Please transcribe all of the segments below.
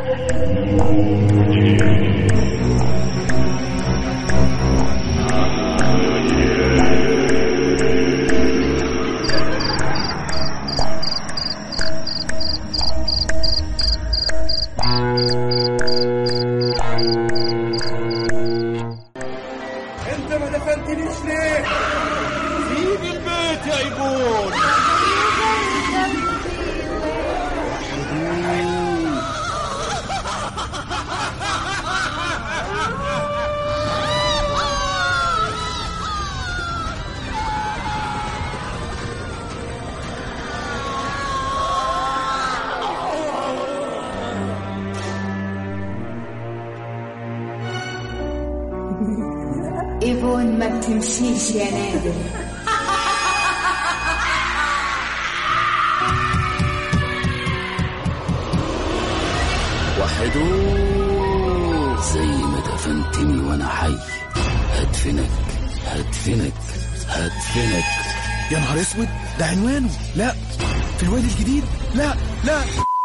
انت ما دفنتنيش ليه؟ سيب البيت يا ايبون ايفون ما بتمشيش يا نادر وحدو زي ما دفنتني وانا حي هدفنك هدفنك هدفنك يا نهار اسود ده عنوانه لا في الوادي الجديد لا لا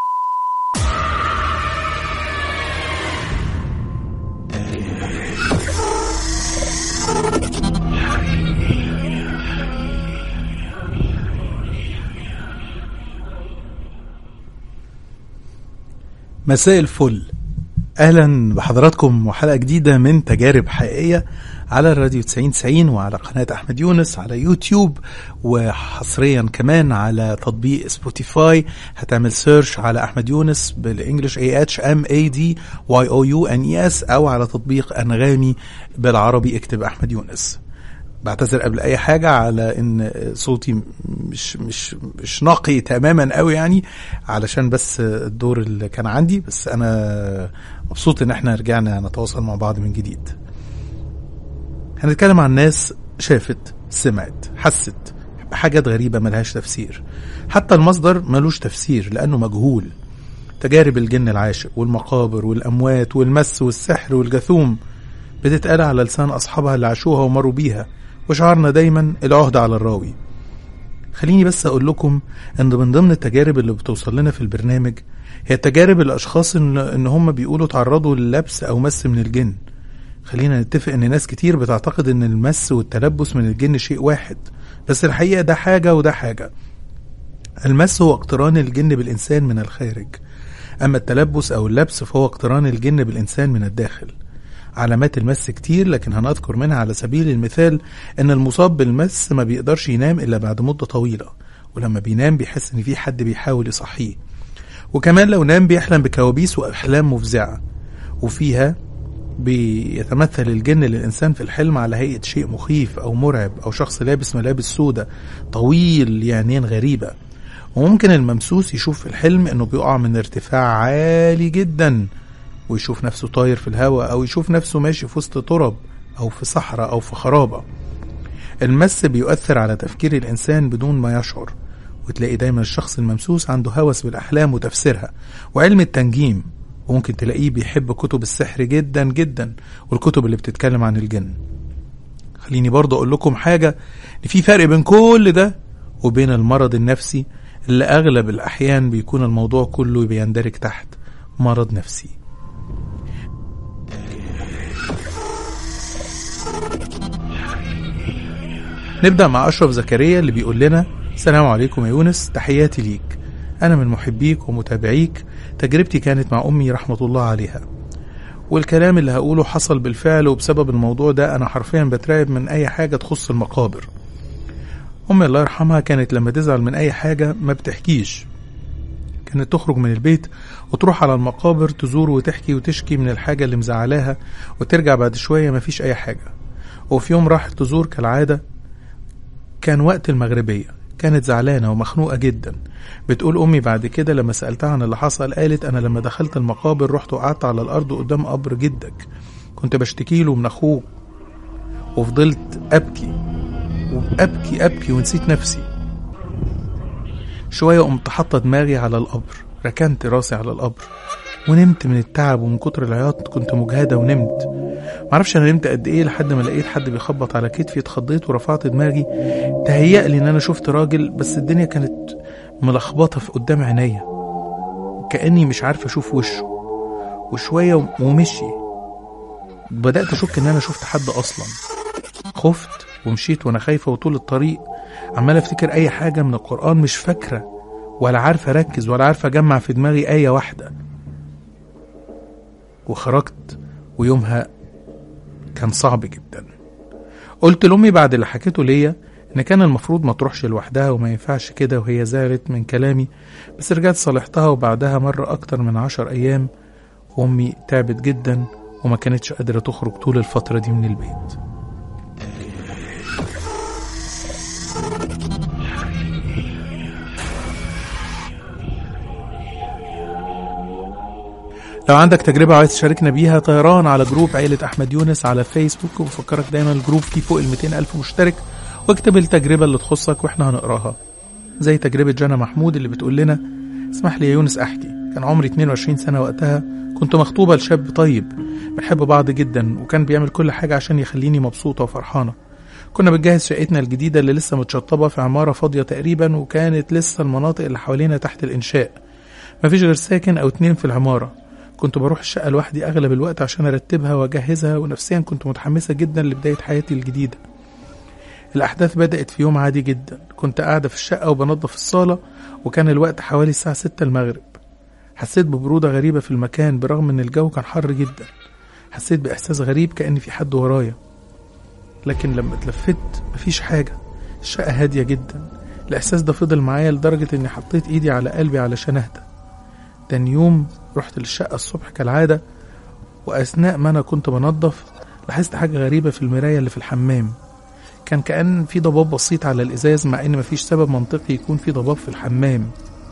مساء الفل اهلا بحضراتكم وحلقه جديده من تجارب حقيقيه على الراديو 9090 وعلى قناه احمد يونس على يوتيوب وحصريا كمان على تطبيق سبوتيفاي هتعمل سيرش على احمد يونس بالانجلش اي اتش ام اي دي واي او يو ان اي اس او على تطبيق انغامي بالعربي اكتب احمد يونس بعتذر قبل اي حاجه على ان صوتي مش مش مش نقي تماما قوي يعني علشان بس الدور اللي كان عندي بس انا مبسوط ان احنا رجعنا نتواصل مع بعض من جديد هنتكلم عن ناس شافت سمعت حست بحاجات غريبة ملهاش تفسير حتى المصدر ملوش تفسير لأنه مجهول تجارب الجن العاشق والمقابر والأموات والمس والسحر والجثوم بتتقال على لسان أصحابها اللي عاشوها ومروا بيها وشعارنا دايما العهدة على الراوي خليني بس أقول لكم إن من ضمن التجارب اللي بتوصل لنا في البرنامج هي تجارب الأشخاص إن, إن هم بيقولوا تعرضوا للبس أو مس من الجن خلينا نتفق إن ناس كتير بتعتقد إن المس والتلبس من الجن شيء واحد بس الحقيقة ده حاجة وده حاجة المس هو اقتران الجن بالإنسان من الخارج أما التلبس أو اللبس فهو اقتران الجن بالإنسان من الداخل علامات المس كتير لكن هنذكر منها على سبيل المثال ان المصاب بالمس ما بيقدرش ينام الا بعد مدة طويلة ولما بينام بيحس ان في حد بيحاول يصحيه وكمان لو نام بيحلم بكوابيس واحلام مفزعة وفيها بيتمثل الجن للإنسان في الحلم على هيئة شيء مخيف أو مرعب أو شخص لابس ملابس سودة طويل يعنين غريبة وممكن الممسوس يشوف في الحلم انه بيقع من ارتفاع عالي جدا ويشوف نفسه طاير في الهواء أو يشوف نفسه ماشي في وسط ترب أو في صحراء أو في خرابة المس بيؤثر على تفكير الإنسان بدون ما يشعر وتلاقي دايما الشخص الممسوس عنده هوس بالأحلام وتفسيرها وعلم التنجيم وممكن تلاقيه بيحب كتب السحر جدا جدا والكتب اللي بتتكلم عن الجن خليني برضه أقول لكم حاجة إن في فرق بين كل ده وبين المرض النفسي اللي أغلب الأحيان بيكون الموضوع كله بيندرج تحت مرض نفسي نبدأ مع أشرف زكريا اللي بيقول لنا السلام عليكم يا يونس تحياتي ليك أنا من محبيك ومتابعيك تجربتي كانت مع أمي رحمة الله عليها والكلام اللي هقوله حصل بالفعل وبسبب الموضوع ده أنا حرفيا بترعب من أي حاجة تخص المقابر أمي الله يرحمها كانت لما تزعل من أي حاجة ما بتحكيش كانت تخرج من البيت وتروح على المقابر تزور وتحكي وتشكي من الحاجة اللي مزعلاها وترجع بعد شوية مفيش أي حاجة وفي يوم راحت تزور كالعادة كان وقت المغربية كانت زعلانة ومخنوقة جدا بتقول أمي بعد كده لما سألتها عن اللي حصل قالت أنا لما دخلت المقابر رحت وقعدت على الأرض قدام قبر جدك كنت بشتكي له من أخوه وفضلت أبكي وأبكي أبكي ونسيت نفسي شوية قمت حاطة دماغي على القبر ركنت راسي على القبر ونمت من التعب ومن كتر العياط كنت مجهدة ونمت معرفش انا نمت قد ايه لحد ما لقيت حد بيخبط على كتفي اتخضيت ورفعت دماغي تهيأ لي ان انا شفت راجل بس الدنيا كانت ملخبطة في قدام عينيا كأني مش عارف اشوف وشه وشوية ومشي بدأت أشك إن أنا شفت حد أصلا خفت ومشيت وأنا خايفة وطول الطريق عمال أفتكر أي حاجة من القرآن مش فاكرة ولا عارفة أركز ولا عارفة أجمع في دماغي آية واحدة وخرجت ويومها كان صعب جدا قلت لأمي بعد اللي حكيته ليا إن كان المفروض ما تروحش لوحدها وما ينفعش كده وهي زعلت من كلامي بس رجعت صالحتها وبعدها مر أكتر من عشر أيام وأمي تعبت جدا وما كانتش قادرة تخرج طول الفترة دي من البيت لو عندك تجربة عايز تشاركنا بيها طيران على جروب عيلة أحمد يونس على فيسبوك وبفكرك دايما الجروب فيه فوق ال 200 ألف مشترك واكتب التجربة اللي تخصك واحنا هنقراها زي تجربة جانا محمود اللي بتقول لنا اسمح لي يا يونس أحكي كان عمري 22 سنة وقتها كنت مخطوبة لشاب طيب بنحب بعض جدا وكان بيعمل كل حاجة عشان يخليني مبسوطة وفرحانة كنا بنجهز شقتنا الجديدة اللي لسه متشطبة في عمارة فاضية تقريبا وكانت لسه المناطق اللي حوالينا تحت الإنشاء مفيش غير ساكن أو اتنين في العمارة كنت بروح الشقة لوحدي أغلب الوقت عشان أرتبها وأجهزها ونفسيا كنت متحمسة جدا لبداية حياتي الجديدة الأحداث بدأت في يوم عادي جدا كنت قاعدة في الشقة وبنظف الصالة وكان الوقت حوالي الساعة ستة المغرب حسيت ببرودة غريبة في المكان برغم إن الجو كان حر جدا حسيت بإحساس غريب كأن في حد ورايا لكن لما اتلفت مفيش حاجة الشقة هادية جدا الإحساس ده فضل معايا لدرجة إني حطيت إيدي على قلبي علشان أهدى تاني يوم رحت للشقة الصبح كالعادة وأثناء ما أنا كنت بنظف لاحظت حاجة غريبة في المراية اللي في الحمام كان كأن في ضباب بسيط على الإزاز مع إن مفيش سبب منطقي يكون في ضباب في الحمام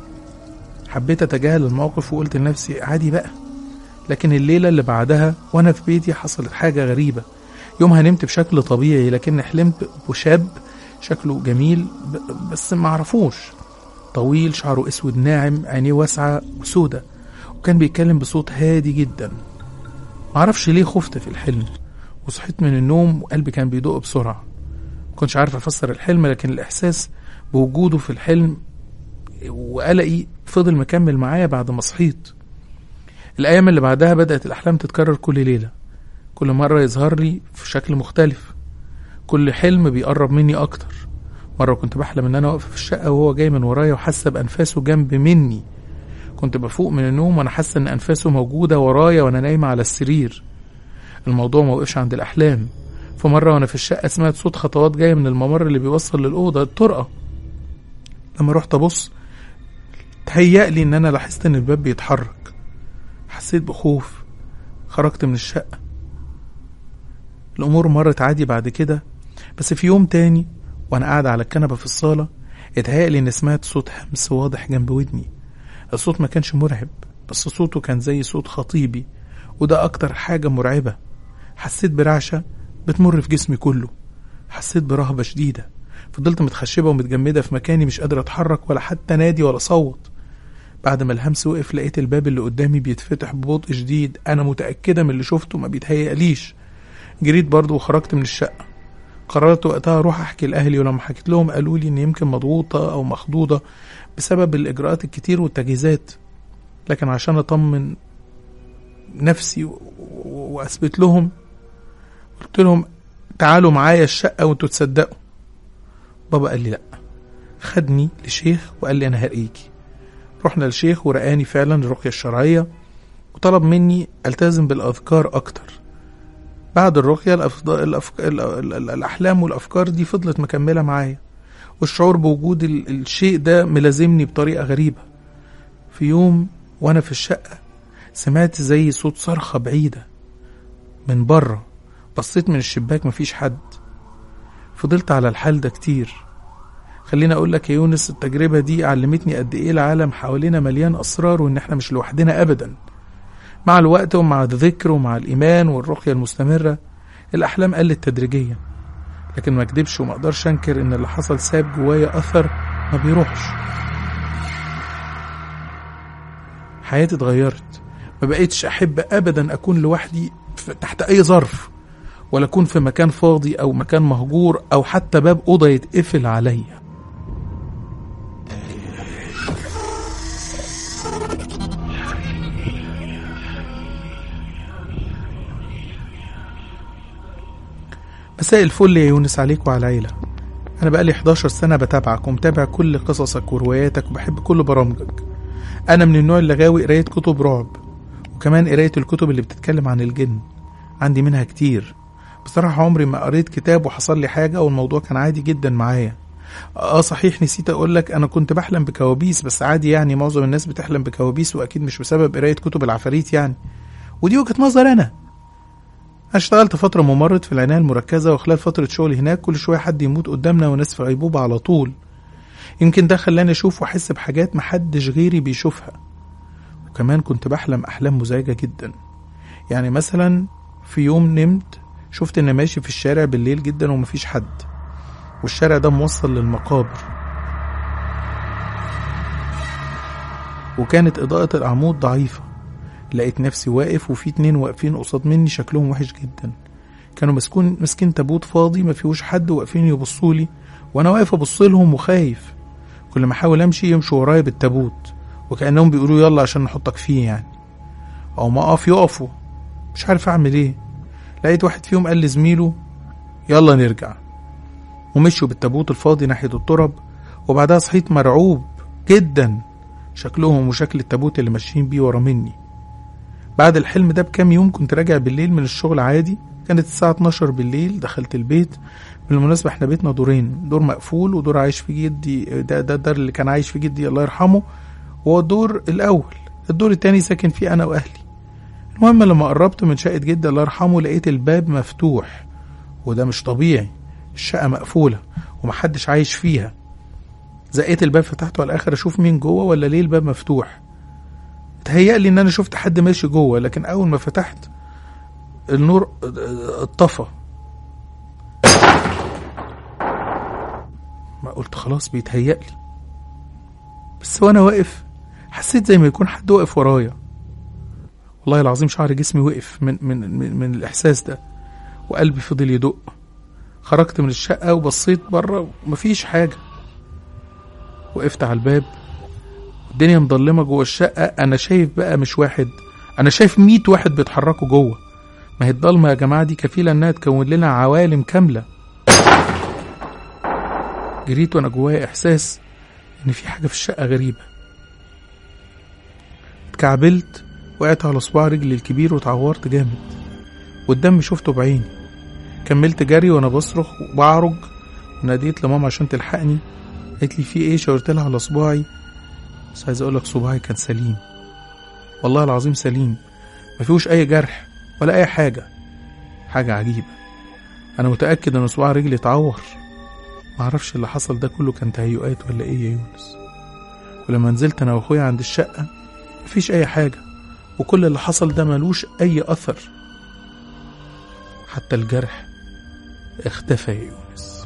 حبيت أتجاهل الموقف وقلت لنفسي عادي بقى لكن الليلة اللي بعدها وأنا في بيتي حصلت حاجة غريبة يومها نمت بشكل طبيعي لكن حلمت بشاب شكله جميل ب- بس معرفوش طويل شعره اسود ناعم عينيه واسعة وسودة وكان بيتكلم بصوت هادي جدا معرفش ليه خفت في الحلم وصحيت من النوم وقلبي كان بيدق بسرعة مكنتش عارف أفسر الحلم لكن الإحساس بوجوده في الحلم وقلقي فضل مكمل معايا بعد ما صحيت الأيام اللي بعدها بدأت الأحلام تتكرر كل ليلة كل مرة يظهر لي في شكل مختلف كل حلم بيقرب مني أكتر مرة كنت بحلم إن أنا واقفة في الشقة وهو جاي من ورايا وحاسة بأنفاسه جنب مني كنت بفوق من النوم وأنا حاسة إن أنفاسه موجودة ورايا وأنا نايمة على السرير الموضوع ما وقفش عند الأحلام في مرة وأنا في الشقة سمعت صوت خطوات جاية من الممر اللي بيوصل للأوضة الطرقة لما رحت أبص تهيألي إن أنا لاحظت إن الباب بيتحرك حسيت بخوف خرجت من الشقة الأمور مرت عادي بعد كده بس في يوم تاني وأنا قاعدة على الكنبة في الصالة اتهيألي إن سمعت صوت همس واضح جنب ودني الصوت ما كانش مرعب بس صوته كان زي صوت خطيبي وده أكتر حاجة مرعبة حسيت برعشة بتمر في جسمي كله حسيت برهبة شديدة فضلت متخشبة ومتجمدة في مكاني مش قادرة أتحرك ولا حتى نادي ولا صوت بعد ما الهمس وقف لقيت الباب اللي قدامي بيتفتح ببطء شديد أنا متأكدة من اللي شفته ما بيتهيأليش جريت برضه وخرجت من الشقة قررت وقتها أروح أحكي لأهلي ولما حكيت لهم قالوا لي إن يمكن مضغوطة أو مخضوضة بسبب الإجراءات الكتير والتجهيزات لكن عشان أطمن نفسي و- و- وأثبت لهم قلت لهم تعالوا معايا الشقة وانتوا تصدقوا بابا قال لي لأ خدني لشيخ وقال لي أنا هرقيكي رحنا للشيخ ورقاني فعلا الرقية الشرعية وطلب مني ألتزم بالأذكار أكتر بعد الرقية الأفض... الأفك... ال... ال... ال... الأحلام والأفكار دي فضلت مكملة معايا والشعور بوجود ال... الشيء ده ملازمني بطريقة غريبة في يوم وأنا في الشقة سمعت زي صوت صرخة بعيدة من بره بصيت من الشباك مفيش حد فضلت على الحال ده كتير خليني اقول لك يا يونس التجربة دي علمتني قد ايه العالم حوالينا مليان اسرار وان احنا مش لوحدنا ابدا مع الوقت ومع الذكر ومع الايمان والرقية المستمرة الاحلام قلت تدريجيا لكن ما اكدبش وما اقدرش انكر ان اللي حصل ساب جوايا اثر ما بيروحش حياتي اتغيرت ما بقيتش احب ابدا اكون لوحدي في- تحت اي ظرف ولا اكون في مكان فاضي او مكان مهجور او حتى باب اوضه يتقفل عليا مساء الفل يا يونس عليك وعلى العيلة أنا بقالي 11 سنة بتابعك ومتابع كل قصصك ورواياتك وبحب كل برامجك أنا من النوع اللي غاوي قراية كتب رعب وكمان قراية الكتب اللي بتتكلم عن الجن عندي منها كتير بصراحة عمري ما قريت كتاب وحصل لي حاجة والموضوع كان عادي جدا معايا اه صحيح نسيت اقولك انا كنت بحلم بكوابيس بس عادي يعني معظم الناس بتحلم بكوابيس واكيد مش بسبب قراية كتب العفاريت يعني ودي وجهة نظر انا أنا اشتغلت فترة ممرض في العناية المركزة وخلال فترة شغلي هناك كل شوية حد يموت قدامنا وناس في غيبوبة على طول يمكن ده خلاني أشوف وأحس بحاجات محدش غيري بيشوفها وكمان كنت بحلم أحلام مزعجة جدا يعني مثلا في يوم نمت شفت إني ماشي في الشارع بالليل جدا ومفيش حد والشارع ده موصل للمقابر وكانت إضاءة العمود ضعيفة لقيت نفسي واقف وفي اتنين واقفين قصاد مني شكلهم وحش جدا كانوا مسكون ماسكين تابوت فاضي ما فيهوش حد واقفين يبصوا لي وانا واقف ابص لهم وخايف كل ما احاول امشي يمشوا ورايا بالتابوت وكانهم بيقولوا يلا عشان نحطك فيه يعني او ما اقف يقفوا مش عارف اعمل ايه لقيت واحد فيهم قال لزميله يلا نرجع ومشوا بالتابوت الفاضي ناحية الترب وبعدها صحيت مرعوب جدا شكلهم وشكل التابوت اللي ماشيين بيه ورا مني بعد الحلم ده بكام يوم كنت راجع بالليل من الشغل عادي كانت الساعة 12 بالليل دخلت البيت بالمناسبة احنا بيتنا دورين دور مقفول ودور عايش في جدي ده ده الدار اللي كان عايش في جدي الله يرحمه وهو الدور الأول الدور التاني ساكن فيه أنا وأهلي المهم لما قربت من شقة جدي الله يرحمه لقيت الباب مفتوح وده مش طبيعي الشقة مقفولة ومحدش عايش فيها زقيت الباب فتحته على الآخر أشوف مين جوه ولا ليه الباب مفتوح تهيألي إن أنا شفت حد ماشي جوه لكن أول ما فتحت النور اتطفى ما قلت خلاص بيتهيألي بس وأنا واقف حسيت زي ما يكون حد واقف ورايا والله العظيم شعر جسمي وقف من من من, من الإحساس ده وقلبي فضل يدق خرجت من الشقة وبصيت بره ومفيش حاجة وقفت على الباب الدنيا مضلمة جوه الشقة أنا شايف بقى مش واحد أنا شايف ميت واحد بيتحركوا جوه ما هي الضلمة يا جماعة دي كفيلة إنها تكون لنا عوالم كاملة جريت وأنا جوايا إحساس إن في حاجة في الشقة غريبة اتكعبلت وقعت على صباع رجلي الكبير واتعورت جامد والدم شفته بعيني كملت جري وانا بصرخ وبعرج وناديت لماما عشان تلحقني قالت لي في ايه شاورت لها على صباعي بس عايز اقول لك صباعي كان سليم والله العظيم سليم ما فيهوش اي جرح ولا اي حاجه حاجه عجيبه انا متاكد ان صباع رجلي اتعور معرفش اللي حصل ده كله كان تهيؤات ولا ايه يا يونس ولما نزلت انا واخويا عند الشقه مفيش اي حاجه وكل اللي حصل ده ملوش اي اثر حتى الجرح اختفى يا يونس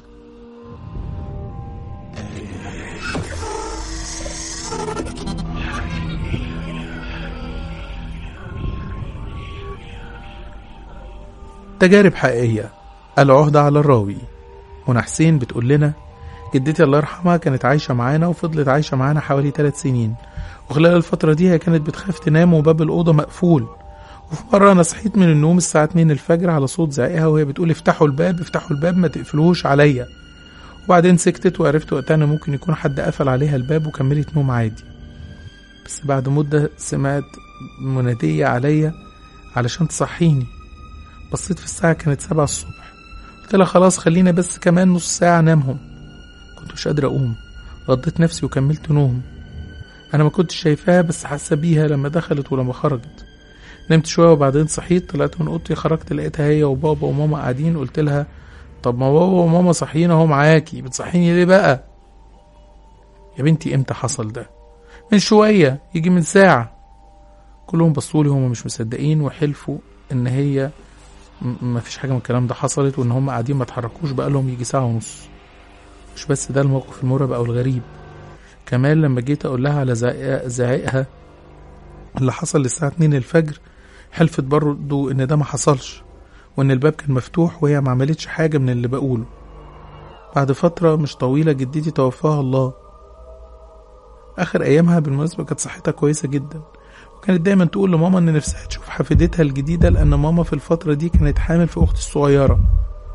تجارب حقيقية العهدة على الراوي منى حسين بتقول لنا جدتي الله يرحمها كانت عايشة معانا وفضلت عايشة معانا حوالي ثلاث سنين وخلال الفترة دي هي كانت بتخاف تنام وباب الأوضة مقفول وفي مرة أنا صحيت من النوم الساعة 2 الفجر على صوت زعيقها وهي بتقول افتحوا الباب افتحوا الباب ما تقفلوهوش عليا وبعدين سكتت وعرفت وقتها إن ممكن يكون حد قفل عليها الباب وكملت نوم عادي بس بعد مدة سمعت منادية عليا علشان تصحيني بصيت في الساعة كانت سبعة الصبح قلت لها خلاص خلينا بس كمان نص ساعة نامهم كنت مش قادر أقوم غضيت نفسي وكملت نوم أنا ما كنتش شايفاها بس حاسة بيها لما دخلت ولما خرجت نمت شوية وبعدين صحيت طلعت من أوضتي خرجت لقيتها هي وبابا وماما قاعدين قلت لها طب ما بابا وماما صاحيين اهو معاكي بتصحيني ليه بقى يا بنتي امتى حصل ده من شوية يجي من ساعة كلهم بصولي هما مش مصدقين وحلفوا ان هي ما فيش حاجة من الكلام ده حصلت وان هم قاعدين ما اتحركوش بقالهم يجي ساعة ونص مش بس ده الموقف المرعب او الغريب كمان لما جيت اقول لها على زعيق- زعيقها اللي حصل للساعة 2 الفجر حلفت برضه ان ده ما حصلش وان الباب كان مفتوح وهي ما عملتش حاجة من اللي بقوله بعد فترة مش طويلة جدتي توفاها الله آخر أيامها بالمناسبة كانت صحتها كويسة جدا وكانت دايما تقول لماما إن نفسها تشوف حفيدتها الجديدة لأن ماما في الفترة دي كانت حامل في أختي الصغيرة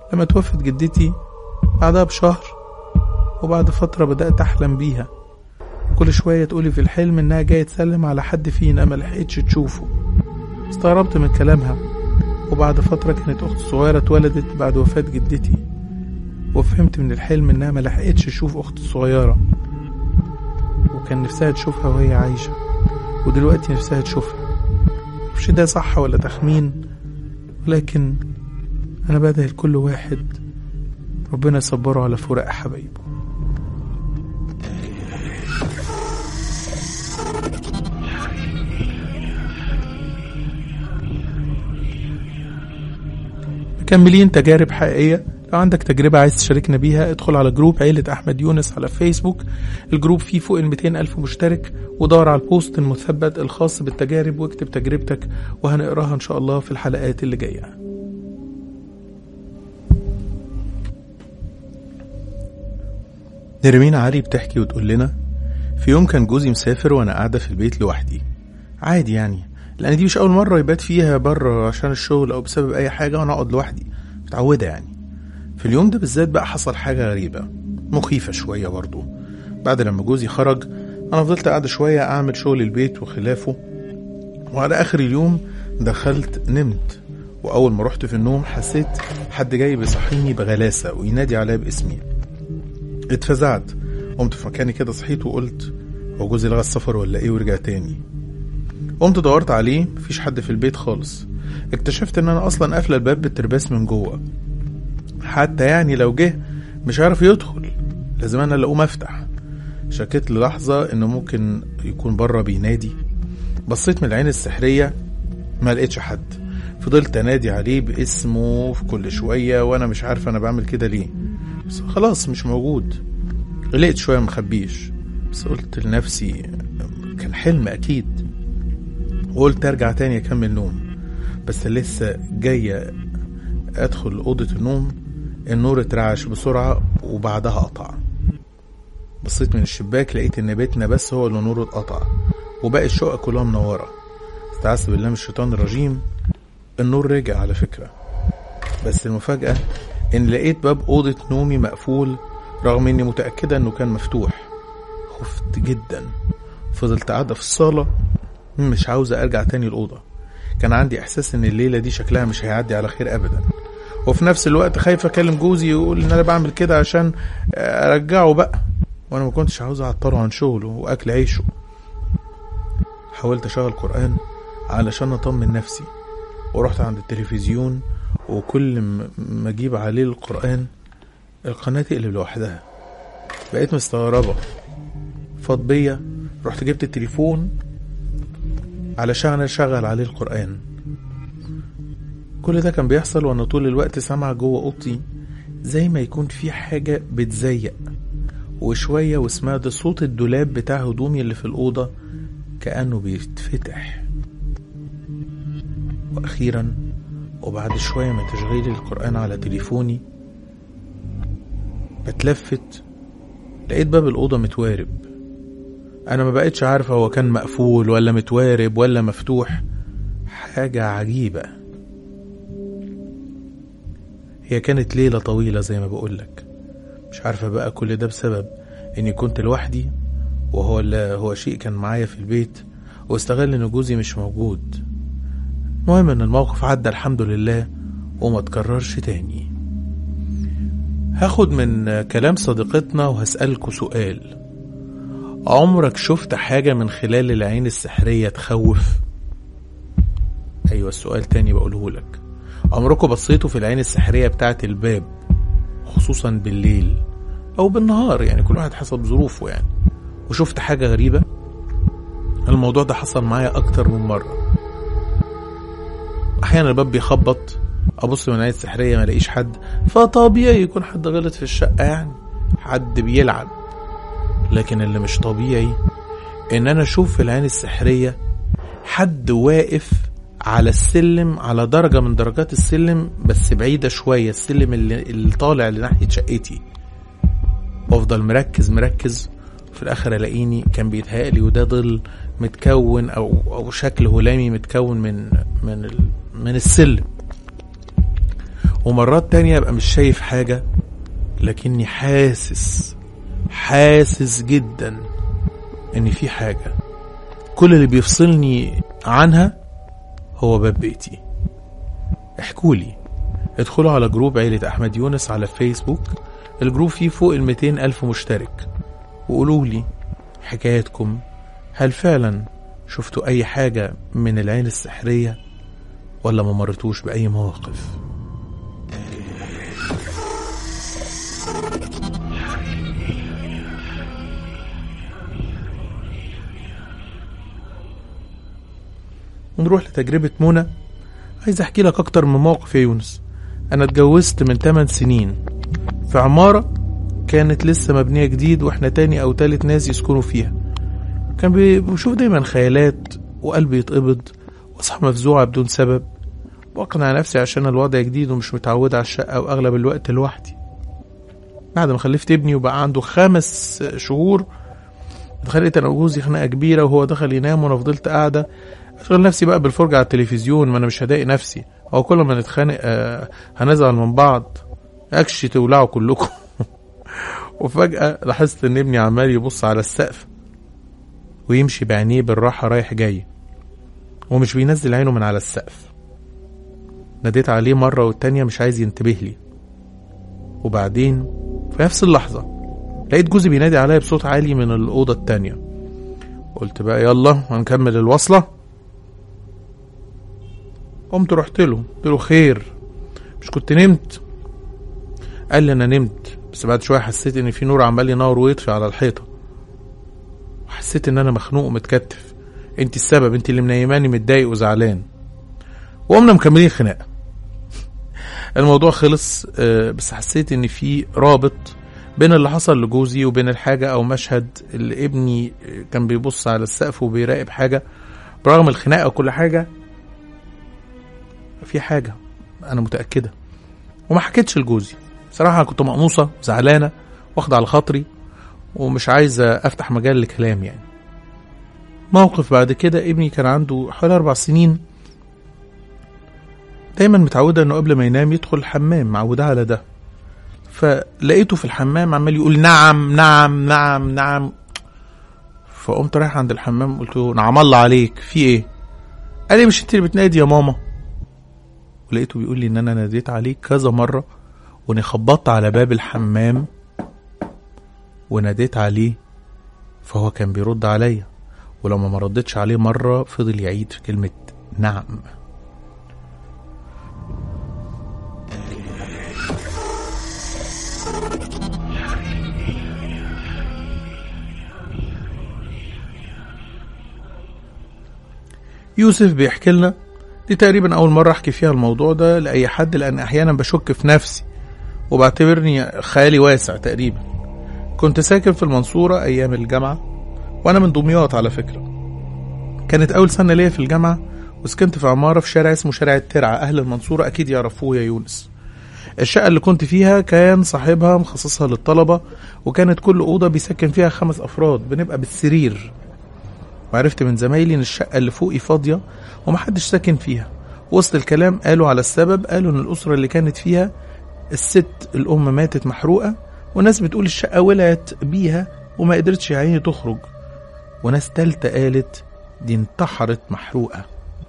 لما توفت جدتي بعدها بشهر وبعد فترة بدأت أحلم بيها كل شوية تقولي في الحلم إنها جاية تسلم على حد فينا ما لحقتش تشوفه استغربت من كلامها وبعد فترة كانت أختي الصغيرة اتولدت بعد وفاة جدتي وفهمت من الحلم إنها ما لحقتش تشوف أختي الصغيرة وكان نفسها تشوفها وهي عايشة ودلوقتي نفسها تشوفها مش ده صح ولا تخمين ولكن أنا بدعي لكل واحد ربنا يصبره على فراق حبايبه مكملين تجارب حقيقية لو عندك تجربة عايز تشاركنا بيها ادخل على جروب عيلة أحمد يونس على فيسبوك الجروب فيه فوق ال 200 ألف مشترك ودور على البوست المثبت الخاص بالتجارب واكتب تجربتك وهنقراها إن شاء الله في الحلقات اللي جاية نرمين علي بتحكي وتقول لنا في يوم كان جوزي مسافر وانا قاعدة في البيت لوحدي عادي يعني لان دي مش اول مرة يبات فيها بره عشان الشغل او بسبب اي حاجة وانا اقعد لوحدي متعودة يعني في اليوم ده بالذات بقى حصل حاجة غريبة مخيفة شوية برضو بعد لما جوزي خرج انا فضلت قاعدة شوية اعمل شغل البيت وخلافه وعلى اخر اليوم دخلت نمت واول ما رحت في النوم حسيت حد جاي بيصحيني بغلاسة وينادي عليا باسمي اتفزعت قمت في مكاني كده صحيت وقلت هو جوزي لغى السفر ولا ايه ورجع تاني قمت دورت عليه مفيش حد في البيت خالص اكتشفت ان انا اصلا قافله الباب بالترباس من جوه حتى يعني لو جه مش عارف يدخل لازم انا اللي اقوم افتح شكيت للحظه انه ممكن يكون بره بينادي بصيت من العين السحريه ما لقيتش حد فضلت انادي عليه باسمه في كل شويه وانا مش عارف انا بعمل كده ليه بس خلاص مش موجود قلقت شويه مخبيش بس قلت لنفسي كان حلم اكيد وقلت ارجع تاني اكمل نوم بس لسه جاية ادخل اوضة النوم النور اترعش بسرعة وبعدها قطع بصيت من الشباك لقيت ان بيتنا بس هو اللي نوره اتقطع وباقي الشقة كلها منورة استعذت بالله من الشيطان الرجيم النور رجع على فكرة بس المفاجأة ان لقيت باب اوضة نومي مقفول رغم اني متأكدة انه كان مفتوح خفت جدا فضلت قاعدة في الصالة مش عاوزة ارجع تاني الأوضة كان عندي احساس ان الليلة دي شكلها مش هيعدي على خير ابدا وفي نفس الوقت خايف اكلم جوزي ويقول ان انا بعمل كده عشان ارجعه بقى وانا ما كنتش عاوز اعطله عن شغله واكل عيشه حاولت اشغل قرآن علشان اطمن نفسي ورحت عند التلفزيون وكل ما اجيب عليه القرآن القناة تقلب لوحدها بقيت مستغربة فاض بيا رحت جبت التليفون علشان اشغل عليه القرآن كل ده كان بيحصل وانا طول الوقت سامعة جوه اوضتي زي ما يكون في حاجة بتزيق وشوية وسمعت صوت الدولاب بتاع هدومي اللي في الأوضة كأنه بيتفتح وأخيرا وبعد شوية من تشغيل القرآن على تليفوني بتلفت لقيت باب الأوضة متوارب أنا ما بقتش عارفة هو كان مقفول ولا متوارب ولا مفتوح حاجة عجيبة هي كانت ليلة طويلة زي ما بقولك مش عارفة بقى كل ده بسبب إني كنت لوحدي وهو لا هو شيء كان معايا في البيت واستغل إن جوزي مش موجود المهم إن الموقف عدى الحمد لله وما تكررش تاني هاخد من كلام صديقتنا وهسألكوا سؤال عمرك شفت حاجة من خلال العين السحرية تخوف؟ أيوة السؤال تاني بقوله لك عمركم بصيتوا في العين السحرية بتاعت الباب خصوصا بالليل أو بالنهار يعني كل واحد حسب ظروفه يعني وشفت حاجة غريبة الموضوع ده حصل معايا أكتر من مرة أحيانا الباب بيخبط أبص من العين السحرية ما الاقيش حد فطبيعي يكون حد غلط في الشقة يعني حد بيلعب لكن اللي مش طبيعي ان انا اشوف في العين السحرية حد واقف على السلم على درجة من درجات السلم بس بعيدة شوية السلم اللي, اللي طالع لناحية شقتي وافضل مركز مركز في الاخر الاقيني كان بيتهيألي وده ظل متكون او او شكل هلامي متكون من من ال من السلم ومرات تانية ابقى مش شايف حاجة لكني حاسس حاسس جدا ان في حاجة كل اللي بيفصلني عنها هو باب بيتي احكولي ادخلوا على جروب عيلة أحمد يونس على فيسبوك الجروب فيه فوق ال 200 ألف مشترك وقولوا لي حكاياتكم هل فعلا شفتوا أي حاجة من العين السحرية ولا ما مرتوش بأي مواقف نروح لتجربة منى عايز احكي لك اكتر من موقف يا يونس انا اتجوزت من 8 سنين في عمارة كانت لسه مبنية جديد واحنا تاني او تالت ناس يسكنوا فيها كان بي- بشوف دايما خيالات وقلبي يتقبض واصحى مفزوعة بدون سبب واقنع نفسي عشان الوضع جديد ومش متعود على الشقة واغلب الوقت لوحدي بعد ما خلفت ابني وبقى عنده خمس شهور اتخانقت انا وجوزي خناقة كبيرة وهو دخل ينام وانا فضلت قاعدة اشغل نفسي بقى بالفرجة على التلفزيون ما انا مش هضايق نفسي هو كل ما نتخانق آه، هنزعل من بعض اكش تولعوا كلكم وفجأة لاحظت ان ابني عمال يبص على السقف ويمشي بعينيه بالراحة رايح جاي ومش بينزل عينه من على السقف ناديت عليه مرة والتانية مش عايز ينتبه لي وبعدين في نفس اللحظة لقيت جوزي بينادي عليا بصوت عالي من الأوضة التانية قلت بقى يلا هنكمل الوصلة قمت رحت له قلت له خير مش كنت نمت قال لي انا نمت بس بعد شويه حسيت ان في نور عمال ينور ويطفي على الحيطه وحسيت ان انا مخنوق ومتكتف انت السبب انت اللي منيماني متضايق وزعلان وقمنا مكملين خناقه الموضوع خلص آه، بس حسيت ان في رابط بين اللي حصل لجوزي وبين الحاجه او مشهد اللي ابني آه، كان بيبص على السقف وبيراقب حاجه برغم الخناقه وكل حاجه في حاجه انا متاكده وما حكيتش لجوزي صراحه كنت مقموصه زعلانه واخده على خاطري ومش عايزه افتح مجال لكلام يعني موقف بعد كده ابني كان عنده حوالي اربع سنين دايما متعوده انه قبل ما ينام يدخل الحمام معوده على ده فلقيته في الحمام عمال يقول نعم نعم نعم نعم فقمت رايح عند الحمام قلت له نعم الله عليك في ايه قال لي مش انت اللي بتنادي يا ماما ولقيته بيقول لي ان انا ناديت عليه كذا مره واني خبطت على باب الحمام وناديت عليه فهو كان بيرد عليا ولما ما ردتش عليه مره فضل يعيد في كلمه نعم يوسف بيحكي لنا دي تقريبا أول مرة أحكي فيها الموضوع ده لأي حد لأن أحيانا بشك في نفسي وبعتبرني خيالي واسع تقريبا كنت ساكن في المنصورة أيام الجامعة وأنا من دمياط على فكرة كانت أول سنة ليا في الجامعة وسكنت في عمارة في شارع اسمه شارع الترعة أهل المنصورة أكيد يعرفوه يا يونس الشقة اللي كنت فيها كان صاحبها مخصصها للطلبة وكانت كل أوضة بيسكن فيها خمس أفراد بنبقى بالسرير وعرفت من زمايلي ان الشقة اللي فوقي فاضية ومحدش ساكن فيها وسط الكلام قالوا على السبب قالوا ان الأسرة اللي كانت فيها الست الأم ماتت محروقة وناس بتقول الشقة ولعت بيها وما قدرتش يا عيني تخرج وناس تالتة قالت دي انتحرت محروقة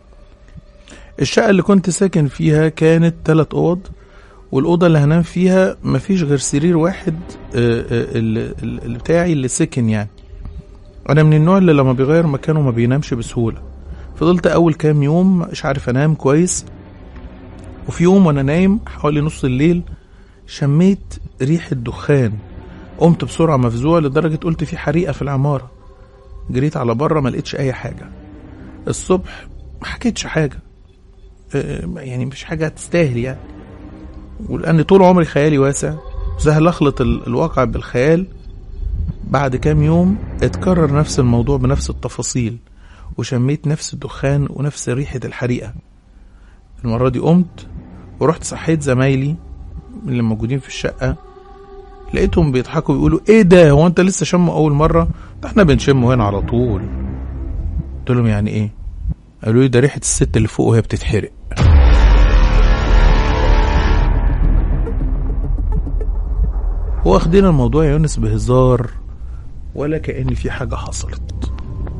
الشقة اللي كنت ساكن فيها كانت تلات أوض والأوضة اللي هنام فيها مفيش غير سرير واحد آه، آه، اللي اللي بتاعي اللي سكن يعني انا من النوع اللي لما بيغير مكانه ما بينامش بسهوله فضلت اول كام يوم مش عارف انام كويس وفي يوم وانا نايم حوالي نص الليل شميت ريحه دخان قمت بسرعه مفزوع لدرجه قلت في حريقه في العماره جريت على بره ما لقيتش اي حاجه الصبح ما حكيتش حاجه آه، يعني مش حاجه تستاهل يعني ولان طول عمري خيالي واسع سهل اخلط ال- الواقع بالخيال بعد كام يوم اتكرر نفس الموضوع بنفس التفاصيل وشميت نفس الدخان ونفس ريحة الحريقة المرة دي قمت ورحت صحيت زمايلي اللي موجودين في الشقة لقيتهم بيضحكوا بيقولوا ايه ده هو انت لسه شمه اول مرة ده احنا بنشمه هنا على طول قلت لهم يعني ايه قالوا لي ده ريحة الست اللي فوق وهي بتتحرق واخدين الموضوع يا يونس بهزار ولا كأن في حاجة حصلت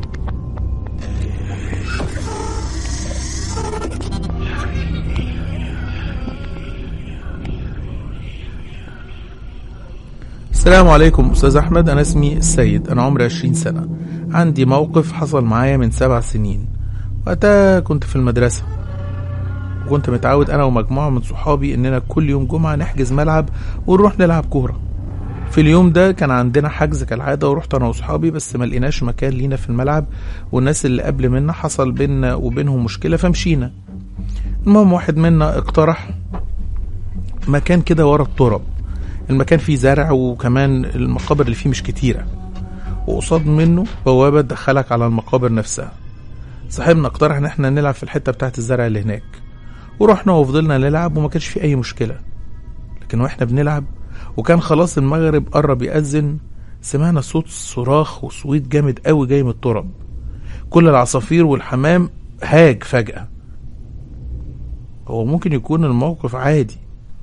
السلام عليكم أستاذ أحمد أنا اسمي السيد أنا عمري 20 سنة عندي موقف حصل معايا من سبع سنين وقتها كنت في المدرسة وكنت متعود أنا ومجموعة من صحابي إننا كل يوم جمعة نحجز ملعب ونروح نلعب كورة في اليوم ده كان عندنا حجز كالعادة ورحت أنا وصحابي بس ما لقيناش مكان لينا في الملعب والناس اللي قبل منا حصل بينا وبينهم مشكلة فمشينا المهم واحد منا اقترح مكان كده ورا التراب المكان فيه زرع وكمان المقابر اللي فيه مش كتيرة وقصاد منه بوابة تدخلك على المقابر نفسها صاحبنا اقترح ان احنا نلعب في الحتة بتاعت الزرع اللي هناك ورحنا وفضلنا نلعب وما كانش في اي مشكلة لكن واحنا بنلعب وكان خلاص المغرب قرب يأذن سمعنا صوت صراخ وصويت جامد قوي جاي من التراب كل العصافير والحمام هاج فجأة هو ممكن يكون الموقف عادي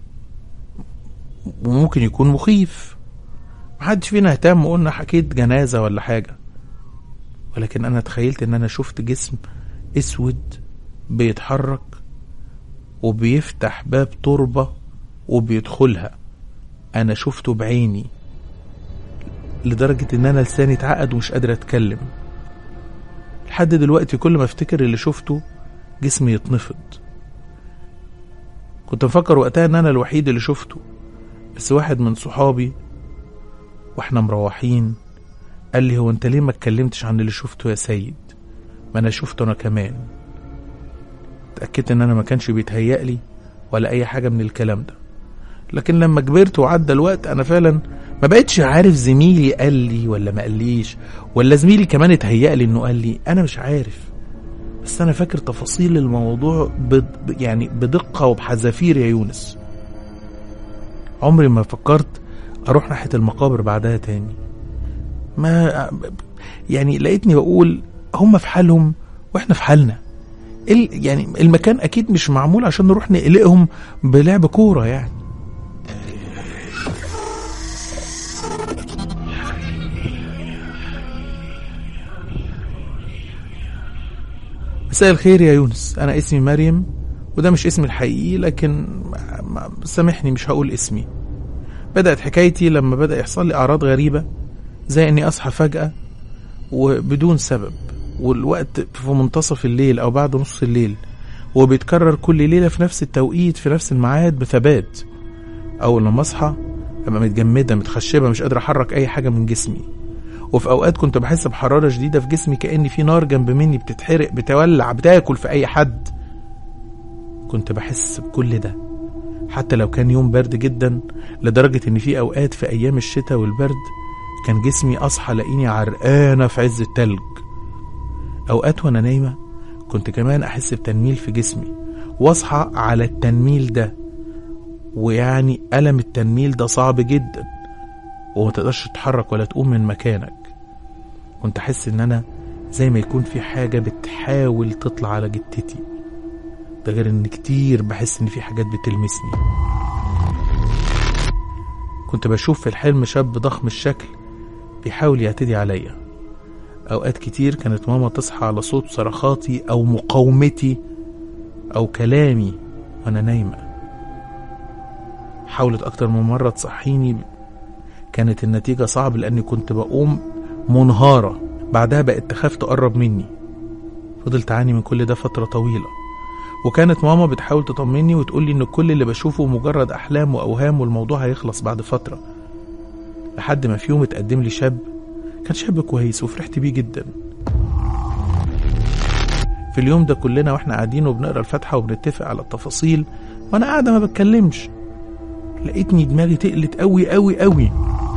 وممكن يكون مخيف محدش فينا اهتم وقلنا حكيت جنازة ولا حاجة ولكن أنا تخيلت إن أنا شفت جسم أسود بيتحرك وبيفتح باب تربة وبيدخلها أنا شفته بعيني لدرجة إن أنا لساني اتعقد ومش قادر أتكلم لحد دلوقتي كل ما أفتكر اللي شفته جسمي يتنفض كنت مفكر وقتها إن أنا الوحيد اللي شفته بس واحد من صحابي واحنا مروحين قال لي هو انت ليه ما اتكلمتش عن اللي شفته يا سيد ما انا شفته انا كمان اتأكدت ان انا ما كانش بيتهيأ لي ولا اي حاجة من الكلام ده لكن لما كبرت وعدى الوقت انا فعلا ما بقتش عارف زميلي قال لي ولا ما قاليش ولا زميلي كمان اتهيأ لي انه قال لي انا مش عارف بس انا فاكر تفاصيل الموضوع بد يعني بدقة وبحذافير يا يونس عمري ما فكرت اروح ناحيه المقابر بعدها تاني ما يعني لقيتني بقول هم في حالهم واحنا في حالنا ال يعني المكان اكيد مش معمول عشان نروح نقلقهم بلعب كوره يعني مساء الخير يا يونس انا اسمي مريم وده مش اسمي الحقيقي لكن سامحني مش هقول اسمي بدأت حكايتي لما بدأ يحصل لي أعراض غريبة زي إني أصحى فجأة وبدون سبب والوقت في منتصف الليل أو بعد نص الليل وبيتكرر كل ليلة في نفس التوقيت في نفس الميعاد بثبات أول لما أصحى أبقى متجمدة متخشبة مش قادرة أحرك أي حاجة من جسمي وفي أوقات كنت بحس بحرارة شديدة في جسمي كأن في نار جنب مني بتتحرق بتولع بتاكل في أي حد كنت بحس بكل ده حتى لو كان يوم برد جدا لدرجة ان في اوقات في ايام الشتاء والبرد كان جسمي اصحى الاقيني عرقانة في عز التلج اوقات وانا نايمة كنت كمان احس بتنميل في جسمي واصحى على التنميل ده ويعني ألم التنميل ده صعب جدا وما تقدرش تتحرك ولا تقوم من مكانك كنت احس ان انا زي ما يكون في حاجة بتحاول تطلع على جتتي ده غير ان كتير بحس ان في حاجات بتلمسني كنت بشوف في الحلم شاب ضخم الشكل بيحاول يعتدي عليا اوقات كتير كانت ماما تصحى على صوت صرخاتي او مقاومتي او كلامي وانا نايمة حاولت اكتر من مرة تصحيني كانت النتيجة صعب لاني كنت بقوم منهارة بعدها بقت تخاف تقرب مني فضلت اعاني من كل ده فترة طويلة وكانت ماما بتحاول تطمني وتقولي ان كل اللي بشوفه مجرد احلام واوهام والموضوع هيخلص بعد فتره لحد ما في يوم اتقدم لي شاب كان شاب كويس وفرحت بيه جدا في اليوم ده كلنا واحنا قاعدين وبنقرا الفاتحه وبنتفق على التفاصيل وانا قاعده ما بتكلمش لقيتني دماغي تقلت قوي قوي قوي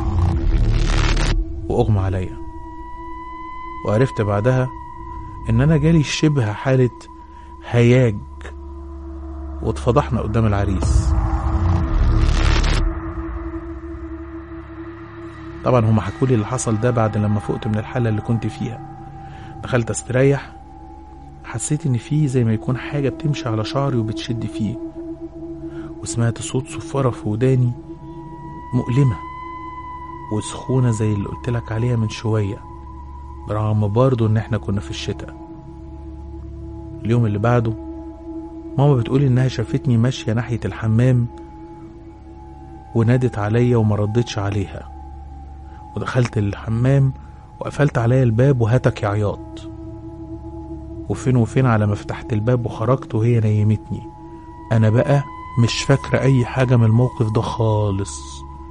واغمى عليا وعرفت بعدها ان انا جالي شبه حاله هياج واتفضحنا قدام العريس طبعا هما حكولي اللي حصل ده بعد لما فقت من الحالة اللي كنت فيها دخلت استريح حسيت ان في زي ما يكون حاجة بتمشي على شعري وبتشد فيه وسمعت صوت صفارة في وداني مؤلمة وسخونة زي اللي قلتلك عليها من شوية برغم برضه ان احنا كنا في الشتاء اليوم اللي بعده ماما بتقول انها شافتني ماشية ناحية الحمام ونادت عليا وما ردتش عليها ودخلت الحمام وقفلت عليا الباب وهتك عياط وفين وفين على ما فتحت الباب وخرجت وهي نيمتني انا بقى مش فاكرة اي حاجة من الموقف ده خالص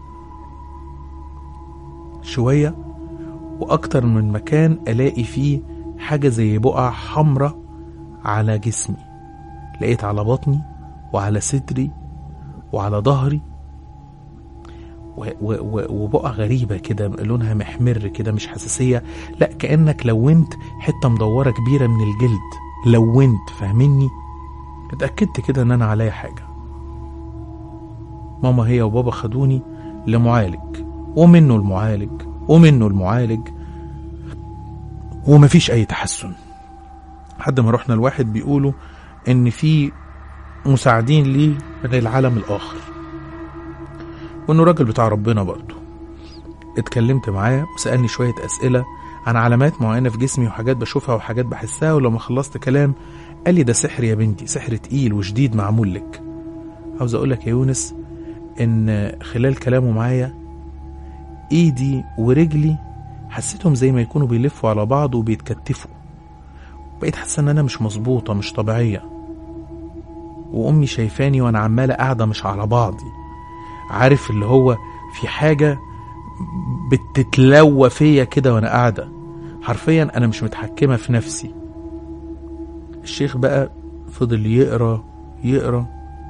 شوية واكتر من مكان الاقي فيه حاجة زي بقع حمرة على جسمي لقيت على بطني وعلى صدري وعلى ظهري و- و- و- وبقع غريبة كده لونها محمر كده مش حساسية لا كأنك لونت حتة مدورة كبيرة من الجلد لونت فاهمني اتأكدت كده ان انا عليا حاجة ماما هي وبابا خدوني لمعالج ومنه المعالج ومنه المعالج ومفيش اي تحسن لحد ما رحنا الواحد بيقولوا ان في مساعدين ليه من العالم الاخر وانه راجل بتاع ربنا برضه اتكلمت معاه وسألني شوية أسئلة عن علامات معينة في جسمي وحاجات بشوفها وحاجات بحسها ولما خلصت كلام قال لي ده سحر يا بنتي سحر تقيل وشديد معمول لك عاوز اقول لك يا يونس ان خلال كلامه معايا ايدي ورجلي حسيتهم زي ما يكونوا بيلفوا على بعض وبيتكتفوا بقيت حاسه ان انا مش مظبوطه مش طبيعيه وامي شايفاني وانا عماله قاعده مش على بعضي عارف اللي هو في حاجه بتتلوى فيا كده وانا قاعده حرفيا انا مش متحكمه في نفسي الشيخ بقى فضل يقرا يقرا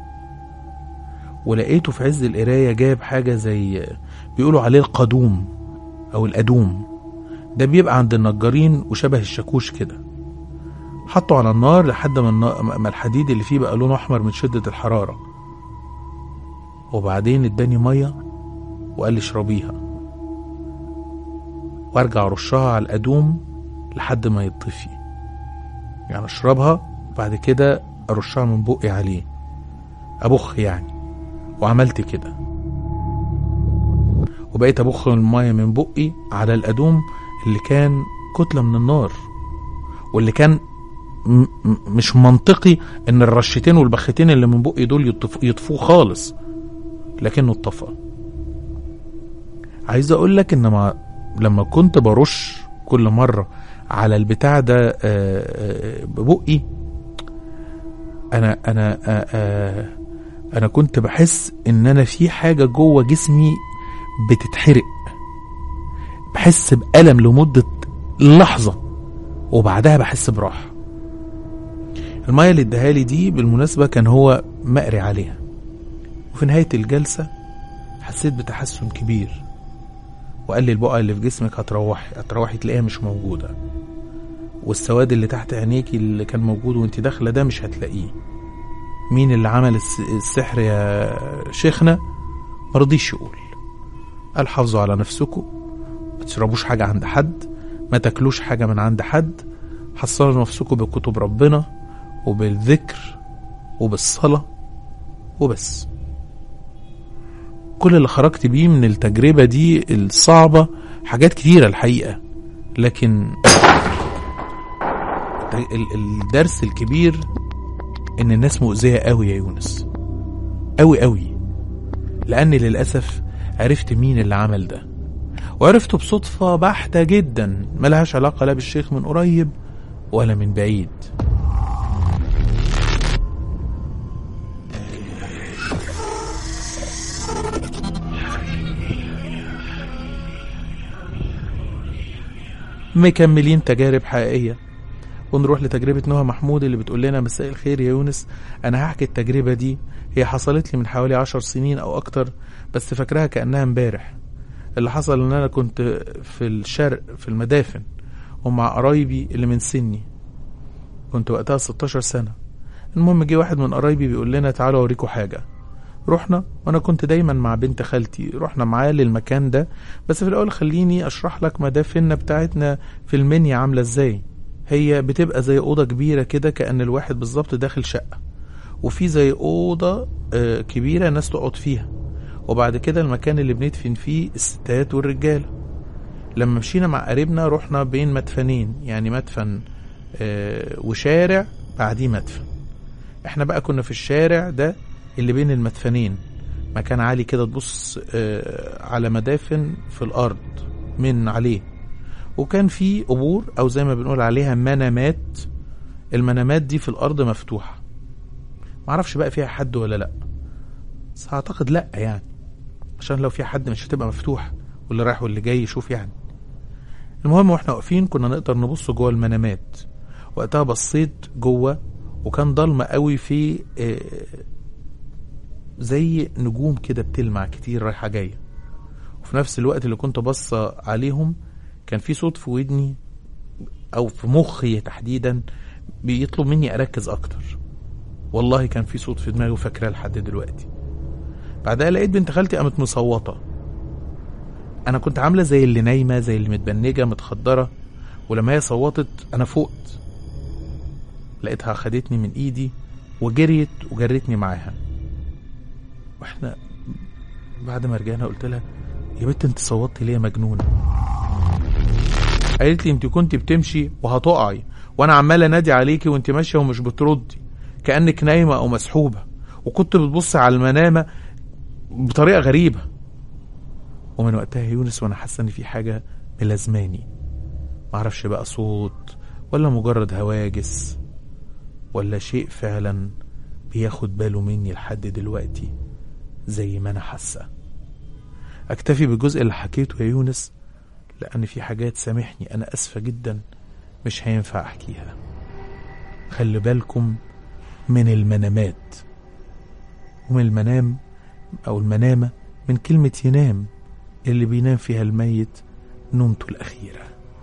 ولقيته في عز القرايه جايب حاجه زي بيقولوا عليه القدوم او الادوم ده بيبقى عند النجارين وشبه الشاكوش كده حطه على النار لحد ما النا- ما الحديد اللي فيه بقى لونه احمر من شده الحراره وبعدين اداني ميه وقال لي اشربيها وارجع ارشها على الادوم لحد ما يطفي يعني اشربها وبعد كده ارشها من بقي عليه ابخ يعني وعملت كده وبقيت ابخ الميه من بقي على الادوم اللي كان كتله من النار واللي كان م- م- مش منطقي ان الرشتين والبختين اللي من بقي دول يطف- يطفوه خالص لكنه اتطفى عايز اقول لك ان ما لما كنت برش كل مره على البتاع ده آه، آه، ببقي انا انا آه، آه، انا كنت بحس ان انا في حاجه جوه جسمي بتتحرق بحس بألم لمدة لحظة وبعدها بحس براحة المية اللي اداها لي دي بالمناسبة كان هو مقري عليها وفي نهاية الجلسة حسيت بتحسن كبير وقال لي البقعة اللي في جسمك هتروحي هتروحي تلاقيها مش موجودة والسواد اللي تحت عينيكي اللي كان موجود وانت داخلة ده مش هتلاقيه مين اللي عمل الس- السحر يا شيخنا مرضيش يقول قال حافظوا على نفسكم ما تشربوش حاجة عند حد ما تاكلوش حاجة من عند حد حصلوا نفسكم بكتب ربنا وبالذكر وبالصلاة وبس كل اللي خرجت بيه من التجربة دي الصعبة حاجات كتيرة الحقيقة لكن ال- الدرس الكبير ان الناس مؤذية قوي يا يونس قوي قوي لاني للأسف عرفت مين اللي عمل ده وعرفته بصدفة بحتة جدا ملهاش علاقة لا بالشيخ من قريب ولا من بعيد مكملين تجارب حقيقية ونروح لتجربة نهى محمود اللي بتقول لنا مساء الخير يا يونس أنا هحكي التجربة دي هي حصلت لي من حوالي عشر سنين أو أكتر بس فاكراها كأنها امبارح اللي حصل إن أنا كنت في الشرق في المدافن ومع قرايبي اللي من سني كنت وقتها 16 سنة المهم جه واحد من قرايبي بيقول لنا تعالوا أوريكم حاجة رحنا وانا كنت دايما مع بنت خالتي رحنا معاه للمكان ده بس في الاول خليني اشرح لك مدافننا بتاعتنا في المنيا عامله ازاي هي بتبقى زي اوضه كبيره كده كان الواحد بالظبط داخل شقه وفي زي اوضه آه، كبيره الناس تقعد فيها وبعد كده المكان اللي بندفن فيه الستات والرجالة لما مشينا مع قريبنا رحنا بين مدفنين يعني مدفن آه، وشارع بعديه مدفن احنا بقى كنا في الشارع ده اللي بين المدفنين مكان عالي كده تبص آه، على مدافن في الارض من عليه وكان في قبور او زي ما بنقول عليها منامات المنامات دي في الارض مفتوحه معرفش بقى فيها حد ولا لا بس اعتقد لا يعني عشان لو في حد مش هتبقى مفتوحه واللي رايح واللي جاي يشوف يعني المهم واحنا واقفين كنا نقدر نبص جوه المنامات وقتها بصيت جوه وكان ضلمه قوي في آه، زي نجوم كده بتلمع كتير رايحه جايه وفي نفس الوقت اللي كنت بص عليهم كان في صوت في ودني او في مخي تحديدا بيطلب مني اركز اكتر والله كان في صوت في دماغي وفاكراه لحد دلوقتي بعدها لقيت بنت خالتي قامت مصوته انا كنت عامله زي اللي نايمه زي اللي متبنجه متخدره ولما هي صوتت انا فقت لقيتها خدتني من ايدي وجريت وجرتني معاها واحنا بعد ما رجعنا قلت لها يا بنت انت صوتي ليه يا مجنونه قالت لي انت كنت بتمشي وهتقعي وانا عمال انادي عليكي وانت ماشيه ومش بتردي كانك نايمه او مسحوبه وكنت بتبص على المنامه بطريقه غريبه ومن وقتها يا يونس وانا حاسه ان في حاجه ملازماني معرفش بقى صوت ولا مجرد هواجس ولا شيء فعلا بياخد باله مني لحد دلوقتي زي ما انا حاسه اكتفي بالجزء اللي حكيته يا يونس لان في حاجات سامحني انا اسفه جدا مش هينفع احكيها خلي بالكم من المنامات ومن المنام او المنامه من كلمه ينام اللي بينام فيها الميت نومته الاخيره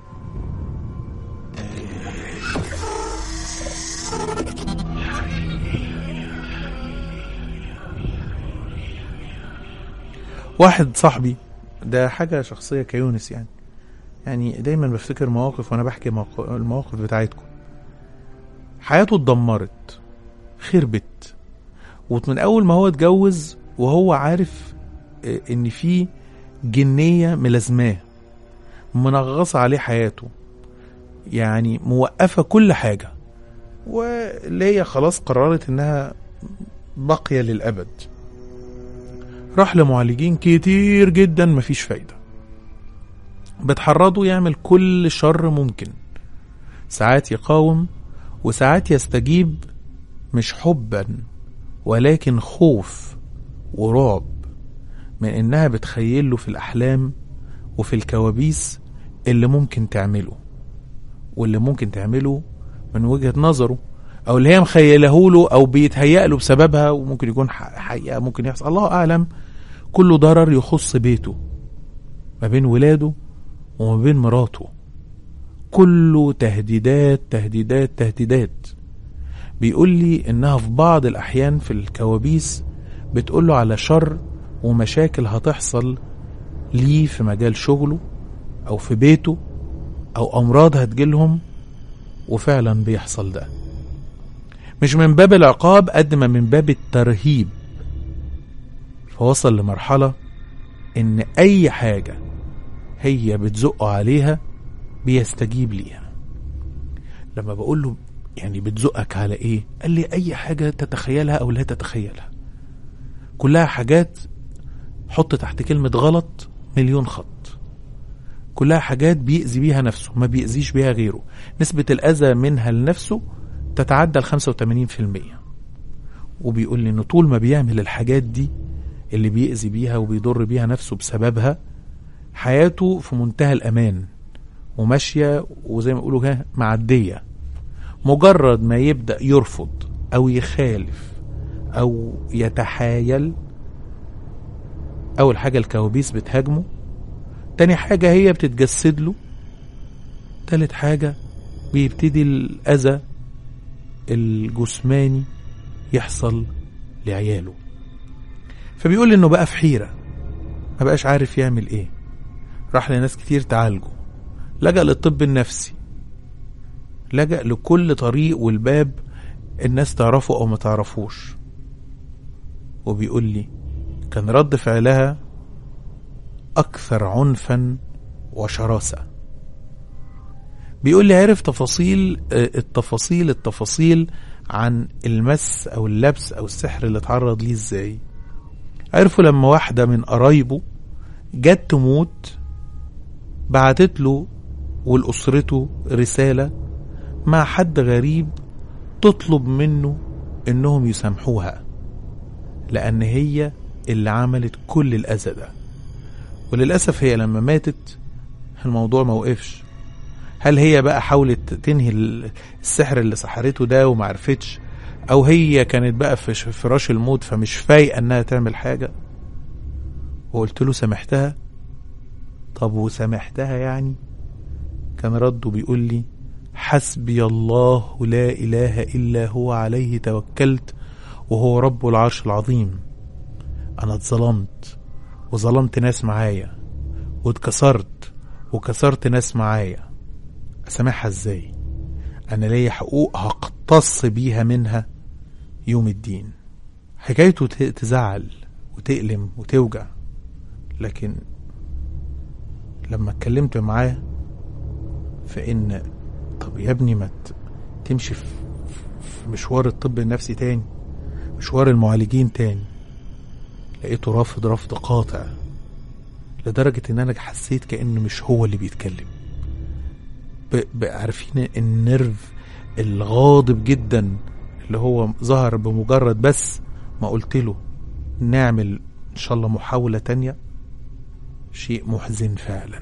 واحد صاحبي ده حاجة شخصية كيونس يعني يعني دايما بفتكر مواقف وانا بحكي موق- المواقف بتاعتكم حياته اتدمرت خربت ومن اول ما هو اتجوز وهو عارف آه، ان في جنية ملازماه منغصة عليه حياته يعني موقفة كل حاجة واللي هي خلاص قررت انها باقية للأبد راح لمعالجين كتير جدا مفيش فايدة بتحرضه يعمل كل شر ممكن ساعات يقاوم وساعات يستجيب مش حبا ولكن خوف ورعب من انها بتخيله في الاحلام وفي الكوابيس اللي ممكن تعمله واللي ممكن تعمله من وجهة نظره او اللي هي مخيله له او بيتهيأ له بسببها وممكن يكون ح- حقيقة ممكن يحصل الله اعلم كله ضرر يخص بيته ما بين ولاده وما بين مراته كله تهديدات تهديدات تهديدات بيقول لي انها في بعض الاحيان في الكوابيس بتقول له على شر ومشاكل هتحصل ليه في مجال شغله او في بيته او امراض هتجيلهم وفعلا بيحصل ده مش من باب العقاب قد ما من باب الترهيب فوصل لمرحلة ان اي حاجة هي بتزقه عليها بيستجيب ليها لما بقول له يعني بتزقك على ايه قال لي اي حاجة تتخيلها او لا تتخيلها كلها حاجات حط تحت كلمة غلط مليون خط كلها حاجات بيأذي بيها نفسه ما بيأذيش بيها غيره نسبة الأذى منها لنفسه تتعدى ال 85% وبيقول لي إنه طول ما بيعمل الحاجات دي اللي بيأذي بيها وبيضر بيها نفسه بسببها حياته في منتهى الأمان وماشية وزي ما يقولوا كده معدية مجرد ما يبدأ يرفض أو يخالف أو يتحايل أول حاجة الكوابيس بتهاجمه تاني حاجة هي بتتجسد له تالت حاجة بيبتدي الأذى الجسماني يحصل لعياله فبيقول انه بقى في حيرة ما بقاش عارف يعمل ايه راح لناس كتير تعالجه لجأ للطب النفسي لجأ لكل طريق والباب الناس تعرفه او ما تعرفوش وبيقول لي كان رد فعلها أكثر عنفا وشراسة بيقول لي عرف تفاصيل آه، التفاصيل التفاصيل عن المس أو اللبس أو السحر اللي اتعرض ليه ازاي عرفوا لما واحدة من قرايبه جت تموت بعتت له ولأسرته رسالة مع حد غريب تطلب منه انهم يسامحوها لان هي اللي عملت كل الاذى ده وللاسف هي لما ماتت الموضوع ما وقفش هل هي بقى حاولت تنهي ال- السحر اللي سحرته ده وما عرفتش او هي كانت بقى في ش- فراش الموت فمش فايقه انها تعمل حاجه وقلت له سامحتها طب وسامحتها يعني كان رده بيقول لي حسبي الله لا اله الا هو عليه توكلت وهو رب العرش العظيم انا اتظلمت وظلمت ناس معايا واتكسرت وكسرت ناس معايا اسامحها ازاي انا ليا حقوق هقتص بيها منها يوم الدين حكايته ت- تزعل وتألم وتوجع لكن لما اتكلمت معاه في ان طب يا ابني ما ت- تمشي في في مشوار الطب النفسي تاني مشوار المعالجين تاني لقيته رافض رفض قاطع لدرجة ان انا حسيت كأنه مش هو اللي بيتكلم ب- ب- عارفين النرف الغاضب جدا اللي هو ظهر بمجرد بس ما قلت له نعمل ان شاء الله محاولة تانية شيء محزن فعلا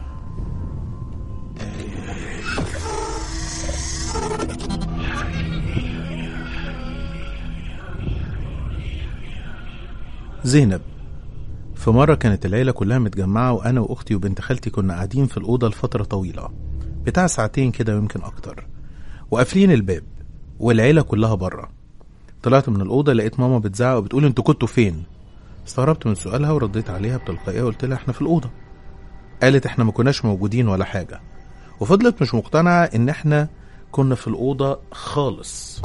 زينب في مرة كانت العيلة كلها متجمعة وأنا وأختي وبنت خالتي كنا قاعدين في الأوضة لفترة طويلة بتاع ساعتين كده ويمكن أكتر وقافلين الباب والعيلة كلها بره طلعت من الأوضة لقيت ماما بتزعق وبتقول انتوا كنتوا فين استغربت من سؤالها ورديت عليها بتلقائية وقلت لها احنا في الأوضة قالت احنا ما كناش موجودين ولا حاجة وفضلت مش مقتنعة ان احنا كنا في الأوضة خالص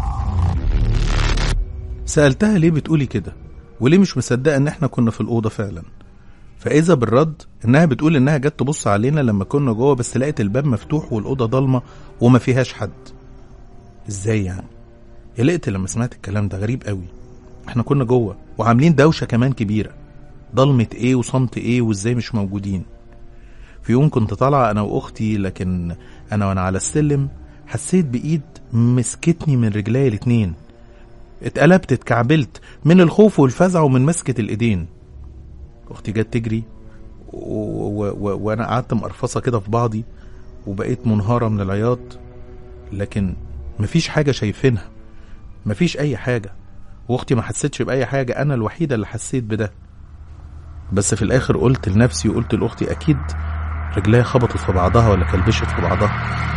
سألتها ليه بتقولي كده وليه مش مصدقة ان احنا كنا في الأوضة فعلا فإذا بالرد إنها بتقول إنها جت تبص علينا لما كنا جوه بس لقيت الباب مفتوح والأوضة ضلمة وما فيهاش حد إزاي يعني قلقت لما سمعت الكلام ده غريب قوي احنا كنا جوه وعاملين دوشة كمان كبيرة ضلمة ايه وصمت ايه وازاي مش موجودين في يوم كنت طالعة انا واختي لكن انا وانا على السلم حسيت بايد مسكتني من رجلي الاتنين اتقلبت اتكعبلت من الخوف والفزع ومن مسكة الايدين اختي جت تجري و... و... و... وانا قعدت مقرفصة كده في بعضي وبقيت منهارة من العياط لكن مفيش حاجة شايفينها مفيش اي حاجة واختي ما حسيتش باي حاجة انا الوحيدة اللي حسيت بده بس في الاخر قلت لنفسي وقلت لاختي اكيد رجليها خبطت في بعضها ولا كلبشت في بعضها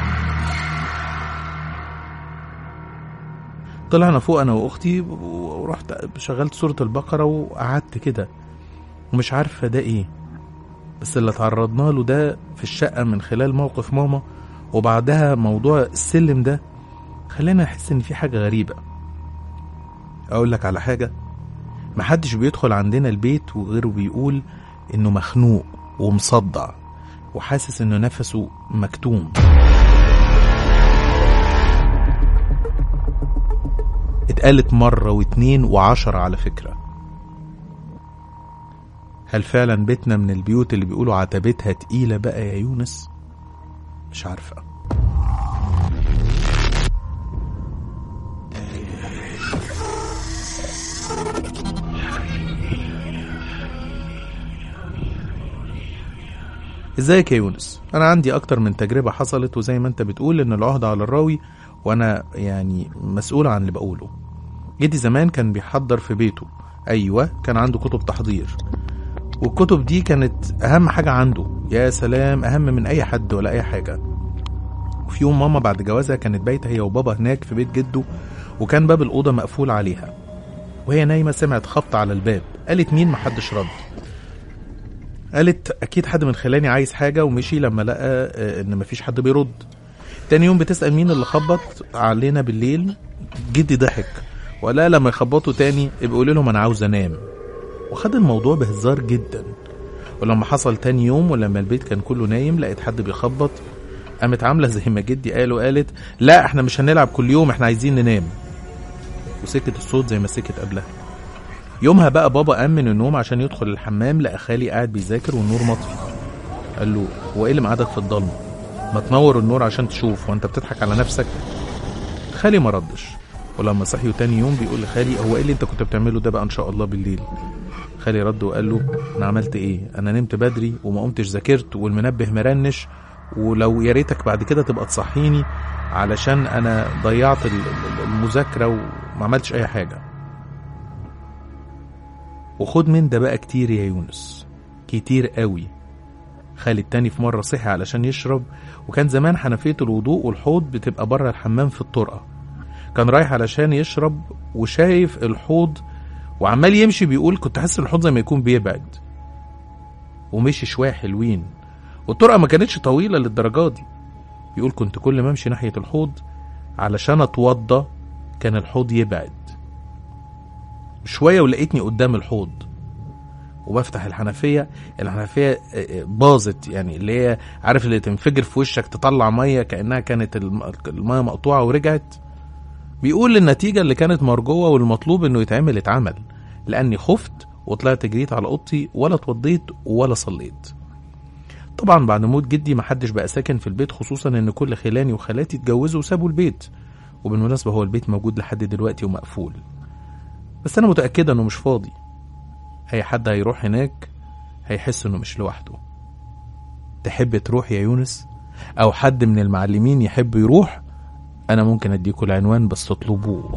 طلعنا فوق انا واختي ورحت شغلت سورة البقرة وقعدت كده ومش عارفة ده ايه بس اللي تعرضنا له ده في الشقة من خلال موقف ماما وبعدها موضوع السلم ده خلاني احس ان في حاجة غريبة اقول لك على حاجة محدش بيدخل عندنا البيت وغيره بيقول انه مخنوق ومصدع وحاسس انه نفسه مكتوم اتقالت مرة واتنين وعشرة على فكرة هل فعلا بيتنا من البيوت اللي بيقولوا عتبتها تقيلة بقى يا يونس مش عارفة ازيك يا يونس انا عندي اكتر من تجربة حصلت وزي ما انت بتقول ان العهدة على الراوي وانا يعني مسؤول عن اللي بقوله جدي زمان كان بيحضر في بيته ايوه كان عنده كتب تحضير والكتب دي كانت اهم حاجة عنده يا سلام اهم من اي حد ولا اي حاجة وفي يوم ماما بعد جوازها كانت بايته هي وبابا هناك في بيت جده وكان باب الأوضة مقفول عليها وهي نايمة سمعت خبط على الباب قالت مين محدش رد قالت أكيد حد من خلاني عايز حاجة ومشي لما لقى آه، إن مفيش حد بيرد تاني يوم بتسأل مين اللي خبط علينا بالليل جدي ضحك ولا لما يخبطوا تاني يبقى قولي لهم أنا عاوز أنام وخد الموضوع بهزار جدا ولما حصل تاني يوم ولما البيت كان كله نايم لقيت حد بيخبط قامت عامله زي ما جدي قال وقالت لا احنا مش هنلعب كل يوم احنا عايزين ننام وسكت الصوت زي ما سكت قبلها يومها بقى بابا قام من النوم عشان يدخل الحمام لقى خالي قاعد بيذاكر والنور مطفي قال له هو ايه اللي مقعدك في الضلمه ما تنور النور عشان تشوف وانت بتضحك على نفسك خالي ما ردش ولما صحيوا تاني يوم بيقول لخالي هو ايه اللي انت كنت بتعمله ده بقى ان شاء الله بالليل خالي رد وقال له انا عملت ايه انا نمت بدري وما قمتش ذاكرت والمنبه مرنش ولو يا ريتك بعد كده تبقى تصحيني علشان انا ضيعت ال- ال- المذاكره وما عملتش اي حاجه وخد من ده بقى كتير يا يونس كتير قوي خالي التاني في مرة صحي علشان يشرب وكان زمان حنفية الوضوء والحوض بتبقى بره الحمام في الطرقة كان رايح علشان يشرب وشايف الحوض وعمال يمشي بيقول كنت حاسس الحوض زي ما يكون بيبعد ومشي شوية حلوين والطرقة ما كانتش طويلة للدرجة دي بيقول كنت كل ما امشي ناحية الحوض علشان اتوضى كان الحوض يبعد شوية ولقيتني قدام الحوض وبفتح الحنفية الحنفية آه، آه، باظت يعني اللي هي عارف اللي تنفجر في وشك تطلع مية كأنها كانت الم- المية مقطوعة ورجعت بيقول النتيجة اللي كانت مرجوة والمطلوب انه يتعمل اتعمل لاني خفت وطلعت جريت على اوضتي ولا اتوضيت ولا صليت طبعا بعد موت جدي محدش بقى ساكن في البيت خصوصا ان كل خلاني وخالاتي اتجوزوا وسابوا البيت وبالمناسبة هو البيت موجود لحد دلوقتي ومقفول بس انا متأكدة انه مش فاضي اي حد هيروح هناك هيحس انه مش لوحده تحب تروح يا يونس او حد من المعلمين يحب يروح انا ممكن اديكوا العنوان بس تطلبوه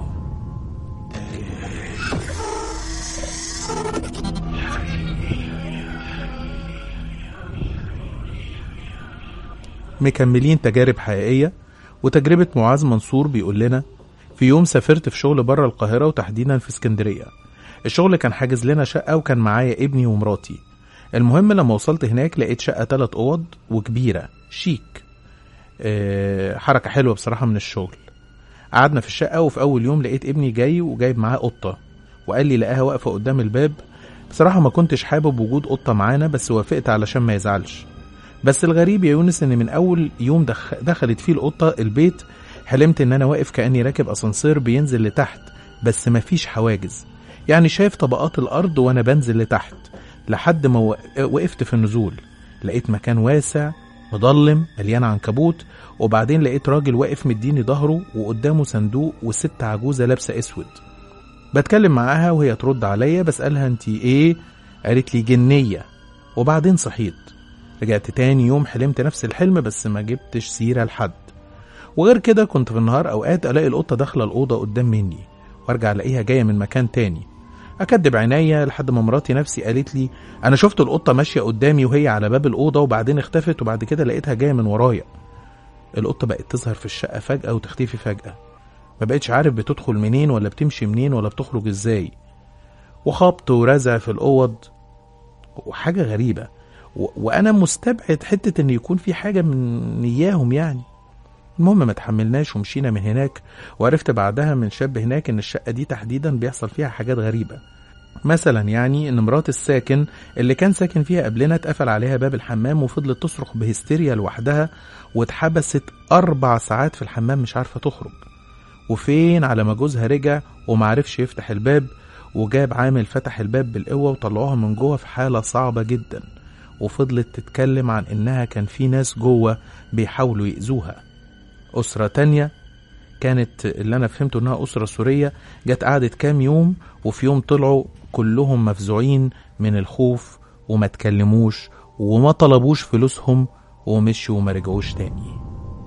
مكملين تجارب حقيقية وتجربة معاذ منصور بيقول لنا في يوم سافرت في شغل بره القاهرة وتحديدا في اسكندرية الشغل كان حاجز لنا شقة وكان معايا ابني ومراتي المهم لما وصلت هناك لقيت شقة تلات أوض وكبيرة شيك آه، حركة حلوة بصراحة من الشغل قعدنا في الشقة وفي أول يوم لقيت ابني جاي وجايب معاه قطة وقال لي لقاها واقفة قدام الباب بصراحة ما كنتش حابب وجود قطة معانا بس وافقت علشان ما يزعلش بس الغريب يا يونس ان من اول يوم دخ... دخلت فيه القطة البيت حلمت ان انا واقف كأني راكب اسانسير بينزل لتحت بس مفيش حواجز يعني شايف طبقات الارض وانا بنزل لتحت لحد ما و- وقفت في النزول لقيت مكان واسع مضلم مليان عنكبوت وبعدين لقيت راجل واقف مديني ظهره وقدامه صندوق وست عجوزة لابسة اسود بتكلم معاها وهي ترد عليا بسألها انتي ايه قالت لي جنية وبعدين صحيت رجعت تاني يوم حلمت نفس الحلم بس ما جبتش سيرة لحد وغير كده كنت في النهار اوقات الاقي القطة داخلة الأوضة قدام مني وارجع الاقيها جاية من مكان تاني اكدب عينيا لحد ما مراتي نفسي قالت لي انا شفت القطة ماشية قدامي وهي على باب الأوضة وبعدين اختفت وبعد كده لقيتها جاية من ورايا القطة بقت تظهر في الشقة فجأة وتختفي فجأة ما بقتش عارف بتدخل منين ولا بتمشي منين ولا بتخرج ازاي وخبط ورزع في الأوض وحاجة غريبة و... وأنا مستبعد حتة إن يكون في حاجة من إياهم يعني المهم ما تحملناش ومشينا من هناك وعرفت بعدها من شاب هناك إن الشقة دي تحديدا بيحصل فيها حاجات غريبة مثلا يعني إن مرات الساكن اللي كان ساكن فيها قبلنا اتقفل عليها باب الحمام وفضلت تصرخ بهستيريا لوحدها واتحبست أربع ساعات في الحمام مش عارفة تخرج وفين على ما جوزها رجع ومعرفش يفتح الباب وجاب عامل فتح الباب بالقوة وطلعوها من جوه في حالة صعبة جدا وفضلت تتكلم عن إنها كان في ناس جوه بيحاولوا يأذوها أسرة تانية كانت اللي أنا فهمته إنها أسرة سورية جت قعدت كام يوم وفي يوم طلعوا كلهم مفزوعين من الخوف وما تكلموش وما طلبوش فلوسهم ومشوا وما رجعوش تاني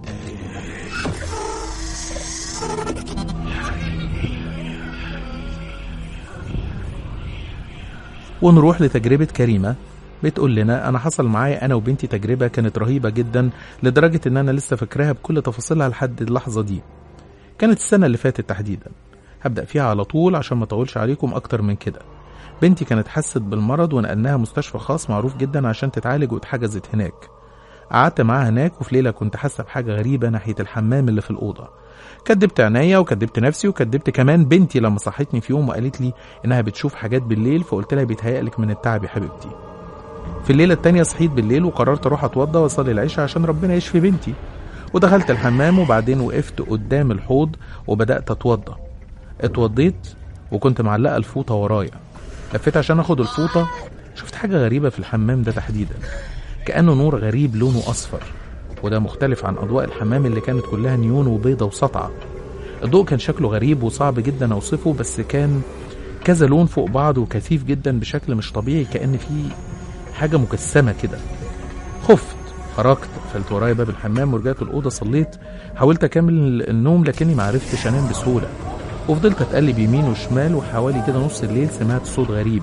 ونروح لتجربة كريمة بتقول لنا أنا حصل معايا أنا وبنتي تجربة كانت رهيبة جدا لدرجة إن أنا لسه فاكراها بكل تفاصيلها لحد اللحظة دي كانت السنة اللي فاتت تحديدا هبدأ فيها على طول عشان ما أطولش عليكم أكتر من كده بنتي كانت حست بالمرض ونقلناها مستشفى خاص معروف جدا عشان تتعالج واتحجزت هناك قعدت معاها هناك وفي ليله كنت حاسه بحاجه غريبه ناحيه الحمام اللي في الاوضه كدبت عينيا وكدبت نفسي وكدبت كمان بنتي لما صحتني في يوم وقالت لي انها بتشوف حاجات بالليل فقلت لها بيتهيألك من التعب يا حبيبتي في الليله التانية صحيت بالليل وقررت اروح اتوضى واصلي العشاء عشان ربنا يشفي بنتي ودخلت الحمام وبعدين وقفت قدام الحوض وبدات اتوضى اتوضيت وكنت معلقه الفوطه ورايا لفيت عشان اخد الفوطه شفت حاجه غريبه في الحمام ده تحديدا كانه نور غريب لونه اصفر وده مختلف عن اضواء الحمام اللي كانت كلها نيون وبيضه وسطعه الضوء كان شكله غريب وصعب جدا اوصفه بس كان كذا لون فوق بعض وكثيف جدا بشكل مش طبيعي كان في حاجه مجسمه كده خفت خرجت قفلت ورايا باب الحمام ورجعت الاوضه صليت حاولت اكمل النوم لكني ما عرفتش انام بسهوله وفضلت اتقلب يمين وشمال وحوالي كده نص الليل سمعت صوت غريب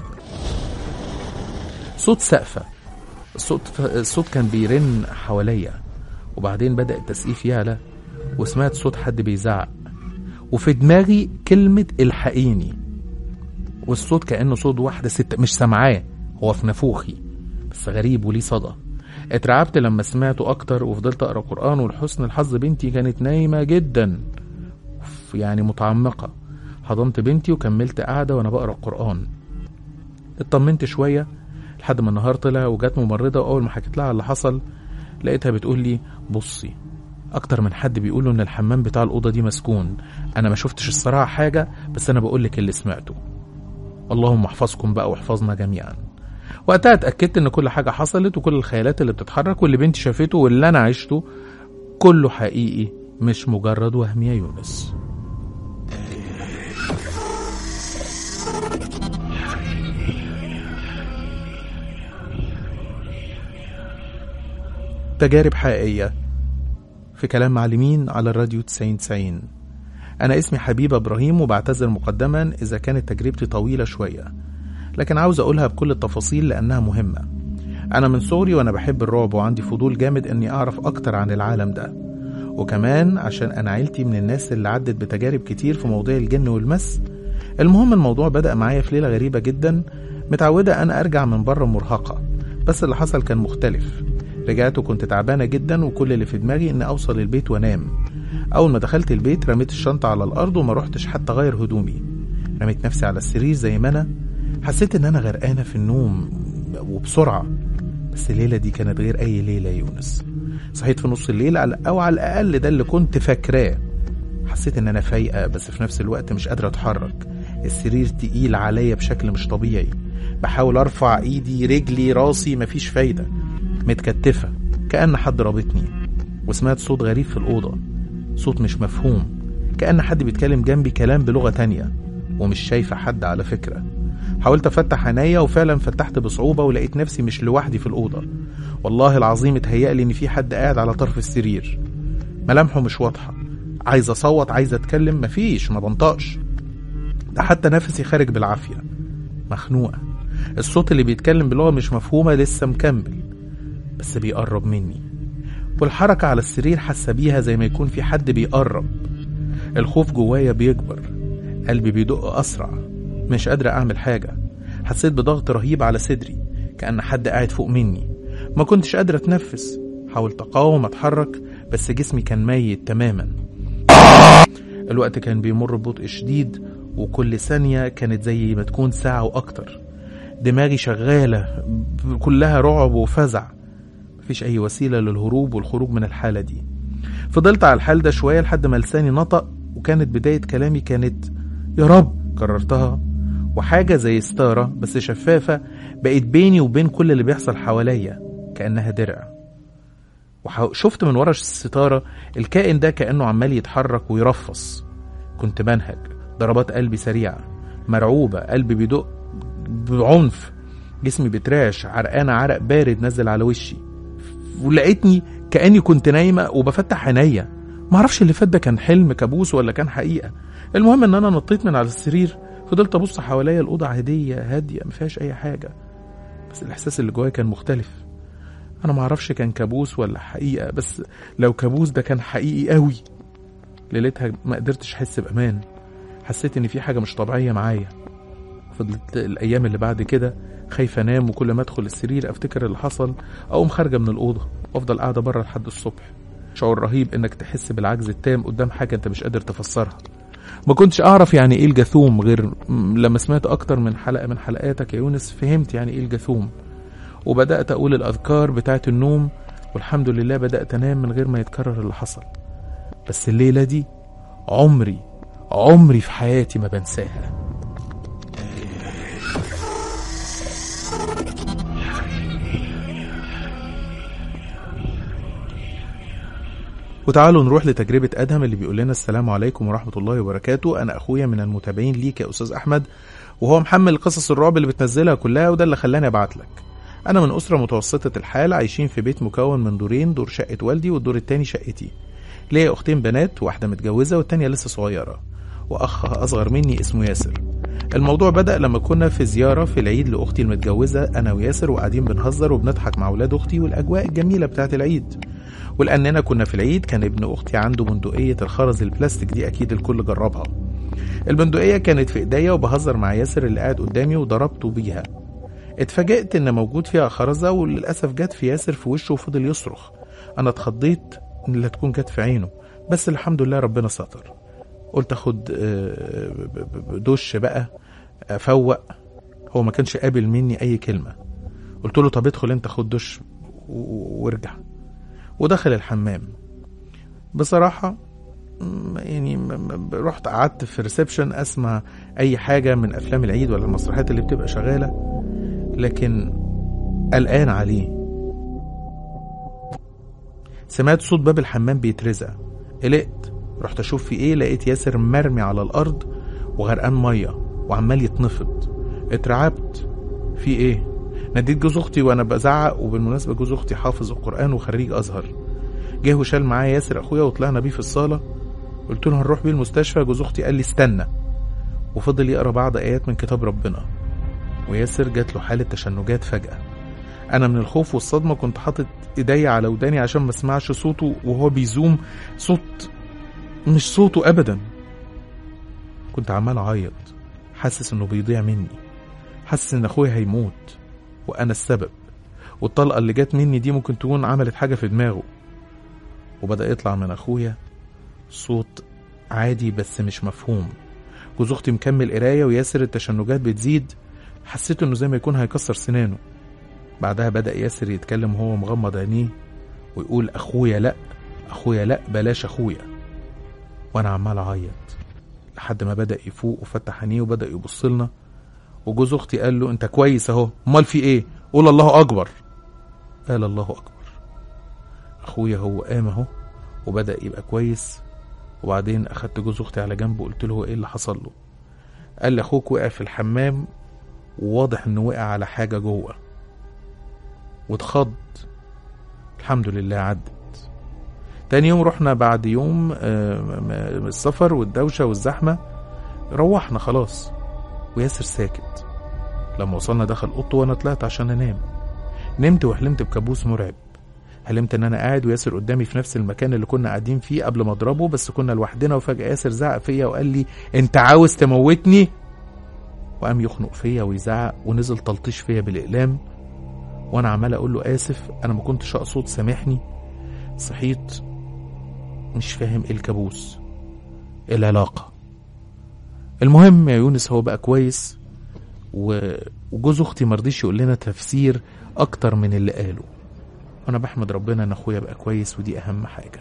صوت سقفه الصوت الصوت كان بيرن حواليا وبعدين بدا التسقيف يعلى وسمعت صوت حد بيزعق وفي دماغي كلمه الحقيني والصوت كانه صوت واحده ست مش سامعاه هو في نافوخي بس غريب وليه صدى اترعبت لما سمعته اكتر وفضلت اقرا قران ولحسن الحظ بنتي كانت نايمه جدا ف- يعني متعمقه حضنت بنتي وكملت قاعده وانا بقرا القران اطمنت شويه لحد ما النهار طلع وجت ممرضه واول ما حكيت لها على اللي حصل لقيتها بتقول لي بصي اكتر من حد بيقولوا ان الحمام بتاع الاوضه دي مسكون انا ما شفتش الصراحه حاجه بس انا بقول لك اللي سمعته اللهم احفظكم بقى واحفظنا جميعا وقتها اتاكدت ان كل حاجه حصلت وكل الخيالات اللي بتتحرك واللي بنتي شافته واللي انا عشته كله حقيقي مش مجرد وهم يا يونس تجارب حقيقية في كلام معلمين على الراديو 9090 أنا اسمي حبيب إبراهيم وبعتذر مقدما إذا كانت تجربتي طويلة شوية لكن عاوز أقولها بكل التفاصيل لأنها مهمة أنا من صغري وأنا بحب الرعب وعندي فضول جامد إني أعرف أكتر عن العالم ده وكمان عشان أنا عيلتي من الناس اللي عدت بتجارب كتير في مواضيع الجن والمس المهم الموضوع بدأ معايا في ليلة غريبة جدا متعودة أنا أرجع من بره مرهقة بس اللي حصل كان مختلف رجعت وكنت تعبانة جدا وكل اللي في دماغي إني أوصل البيت وأنام أول ما دخلت البيت رميت الشنطة على الأرض وما روحتش حتى غير هدومي رميت نفسي على السرير زي ما أنا حسيت إن أنا غرقانة في النوم وبسرعة بس الليلة دي كانت غير أي ليلة يا يونس صحيت في نص الليل على- أو على الأقل ده اللي كنت فاكراه حسيت إن أنا فايقة بس في نفس الوقت مش قادرة أتحرك السرير تقيل عليا بشكل مش طبيعي بحاول أرفع إيدي رجلي راسي مفيش فايدة متكتفة كأن حد رابطني وسمعت صوت غريب في الأوضة صوت مش مفهوم كأن حد بيتكلم جنبي كلام بلغة تانية ومش شايفة حد على فكرة حاولت أفتح عينيا وفعلا فتحت بصعوبة ولقيت نفسي مش لوحدي في الأوضة والله العظيم اتهيألي إن في حد قاعد على طرف السرير ملامحه مش واضحة عايز أصوت عايز أتكلم مفيش ما بنطقش ده حتى نفسي خارج بالعافية مخنوقة الصوت اللي بيتكلم بلغة مش مفهومة لسه مكمل بس بيقرب مني والحركة على السرير حاسة بيها زي ما يكون في حد بيقرب الخوف جوايا بيكبر قلبي بيدق أسرع مش قادرة أعمل حاجة حسيت بضغط رهيب على صدري كأن حد قاعد فوق مني ما كنتش قادرة أتنفس حاولت أقاوم أتحرك بس جسمي كان ميت تماما الوقت كان بيمر ببطء شديد وكل ثانية كانت زي ما تكون ساعة وأكتر دماغي شغالة كلها رعب وفزع مفيش أي وسيلة للهروب والخروج من الحالة دي فضلت على الحال ده شوية لحد ما لساني نطق وكانت بداية كلامي كانت يا رب كررتها وحاجة زي ستارة بس شفافة بقت بيني وبين كل اللي بيحصل حواليا كأنها درع وشفت من ورا الستارة الكائن ده كأنه عمال يتحرك ويرفص كنت بنهج ضربات قلبي سريعة مرعوبة قلبي بيدق بعنف جسمي بيترعش عرقانة عرق بارد نزل على وشي ولقيتني كأني كنت نايمة وبفتح عينيا معرفش اللي فات ده كان حلم كابوس ولا كان حقيقة المهم ان انا نطيت من على السرير فضلت ابص حواليا الأوضة عادية هادية مفيهاش أي حاجة بس الإحساس اللي جوايا كان مختلف أنا معرفش كان كابوس ولا حقيقة بس لو كابوس ده كان حقيقي قوي ليلتها ما قدرتش أحس بأمان حسيت إن في حاجة مش طبيعية معايا فضلت الايام اللي بعد كده خايفه انام وكل ما ادخل السرير افتكر اللي حصل اقوم خارجه من الاوضه وافضل قاعده بره لحد الصبح شعور رهيب انك تحس بالعجز التام قدام حاجه انت مش قادر تفسرها ما كنتش اعرف يعني ايه الجاثوم غير م- لما سمعت اكتر من حلقه من حلقاتك يا يونس فهمت يعني ايه الجاثوم وبدات اقول الاذكار بتاعه النوم والحمد لله بدات انام من غير ما يتكرر اللي حصل بس الليله دي عمري عمري في حياتي ما بنساها وتعالوا نروح لتجربة أدهم اللي بيقول لنا السلام عليكم ورحمة الله وبركاته أنا أخويا من المتابعين ليك يا أستاذ أحمد وهو محمل قصص الرعب اللي بتنزلها كلها وده اللي خلاني أبعت لك أنا من أسرة متوسطة الحال عايشين في بيت مكون من دورين دور شقة والدي والدور التاني شقتي ليا أختين بنات واحدة متجوزة والتانية لسه صغيرة وأخ أصغر مني اسمه ياسر الموضوع بدأ لما كنا في زيارة في العيد لأختي المتجوزة أنا وياسر وقاعدين بنهزر وبنضحك مع ولاد أختي والأجواء الجميلة بتاعت العيد ولأننا كنا في العيد كان ابن أختي عنده بندقية الخرز البلاستيك دي أكيد الكل جربها البندقية كانت في إيديا وبهزر مع ياسر اللي قاعد قدامي وضربته بيها اتفاجئت إن موجود فيها خرزة وللأسف جت في ياسر في وشه وفضل يصرخ أنا اتخضيت إن لا تكون جت في عينه بس الحمد لله ربنا ستر قلت اخد آه، ب- ب- ب- دش بقى افوق هو ما كانش قابل مني اي كلمه قلت له طب ادخل انت خد دش و- وارجع ودخل الحمام بصراحه م- يعني م- م- رحت قعدت في ريسبشن اسمع اي حاجه من افلام العيد ولا المسرحيات اللي بتبقى شغاله لكن قلقان عليه سمعت صوت باب الحمام بيترزع قلقت رحت اشوف في ايه لقيت ياسر مرمي على الارض وغرقان ميه وعمال يتنفض اترعبت في ايه ناديت جوز اختي وانا بزعق وبالمناسبه جوز اختي حافظ القران وخريج ازهر جه وشال معايا ياسر اخويا وطلعنا بيه في الصاله قلت له هنروح بيه المستشفى جوز اختي قال لي استنى وفضل يقرا بعض ايات من كتاب ربنا وياسر جات له حاله تشنجات فجاه انا من الخوف والصدمه كنت حاطط ايديا على وداني عشان ما اسمعش صوته وهو بيزوم صوت مش صوته ابدا كنت عمال اعيط حاسس انه بيضيع مني حاسس ان اخويا هيموت وانا السبب والطلقه اللي جت مني دي ممكن تكون عملت حاجه في دماغه وبدا يطلع من اخويا صوت عادي بس مش مفهوم جوز اختي مكمل قرايه وياسر التشنجات بتزيد حسيت انه زي ما يكون هيكسر سنانه بعدها بدا ياسر يتكلم وهو مغمض عينيه ويقول اخويا لا اخويا لا بلاش اخويا وانا عمال اعيط لحد ما بدا يفوق وفتح عينيه وبدا يبص لنا وجوز اختي قال له انت كويس اهو امال في ايه قول الله اكبر قال الله اكبر اخويا هو قام اهو وبدا يبقى كويس وبعدين اخدت جوز اختي على جنب وقلت له هو ايه اللي حصل له قال لي اخوك وقع في الحمام وواضح انه وقع على حاجه جوه واتخض الحمد لله عدت تاني يوم رحنا بعد يوم آه، م- م- السفر والدوشة والزحمة روحنا خلاص وياسر ساكت لما وصلنا دخل اوضته وانا طلعت عشان انام نمت وحلمت بكابوس مرعب حلمت ان انا قاعد وياسر قدامي في نفس المكان اللي كنا قاعدين فيه قبل ما اضربه بس كنا لوحدنا وفجأة ياسر زعق فيا وقال لي انت عاوز تموتني وقام يخنق فيا ويزعق ونزل تلطيش فيا بالاقلام وانا عمال اقول له اسف انا ما كنتش اقصد سامحني صحيت مش فاهم ايه الكابوس ايه العلاقه المهم يا يونس هو بقى كويس و... وجوز اختي مرضيش يقول لنا تفسير اكتر من اللي قاله وانا بحمد ربنا ان اخويا بقى كويس ودي اهم حاجه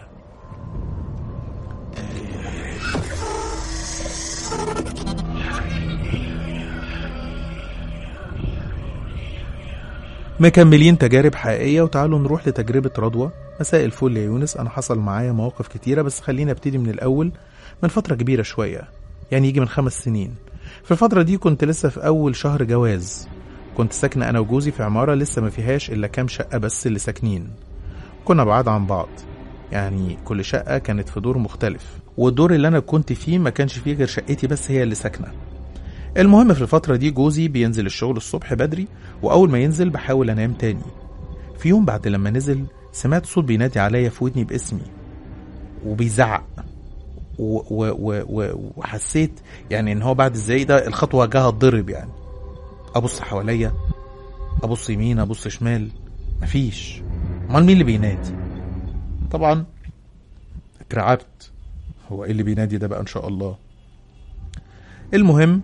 مكملين تجارب حقيقية وتعالوا نروح لتجربة رضوى مساء الفل يا يونس أنا حصل معايا مواقف كتيرة بس خليني أبتدي من الأول من فترة كبيرة شوية يعني يجي من خمس سنين في الفترة دي كنت لسه في أول شهر جواز كنت ساكنة أنا وجوزي في عمارة لسه ما فيهاش إلا كام شقة بس اللي ساكنين كنا بعاد عن بعض يعني كل شقة كانت في دور مختلف والدور اللي أنا كنت فيه ما كانش فيه غير شقتي بس هي اللي ساكنة المهم في الفترة دي جوزي بينزل الشغل الصبح بدري وأول ما ينزل بحاول أنام تاني في يوم بعد لما نزل سمعت صوت بينادي عليا في ودني باسمي وبيزعق و- و- و- و- وحسيت يعني ان هو بعد ازاي ده الخطوه جاها تضرب يعني ابص حواليا ابص يمين ابص شمال مفيش امال مين اللي بينادي طبعا اترعبت هو ايه اللي بينادي ده بقى ان شاء الله المهم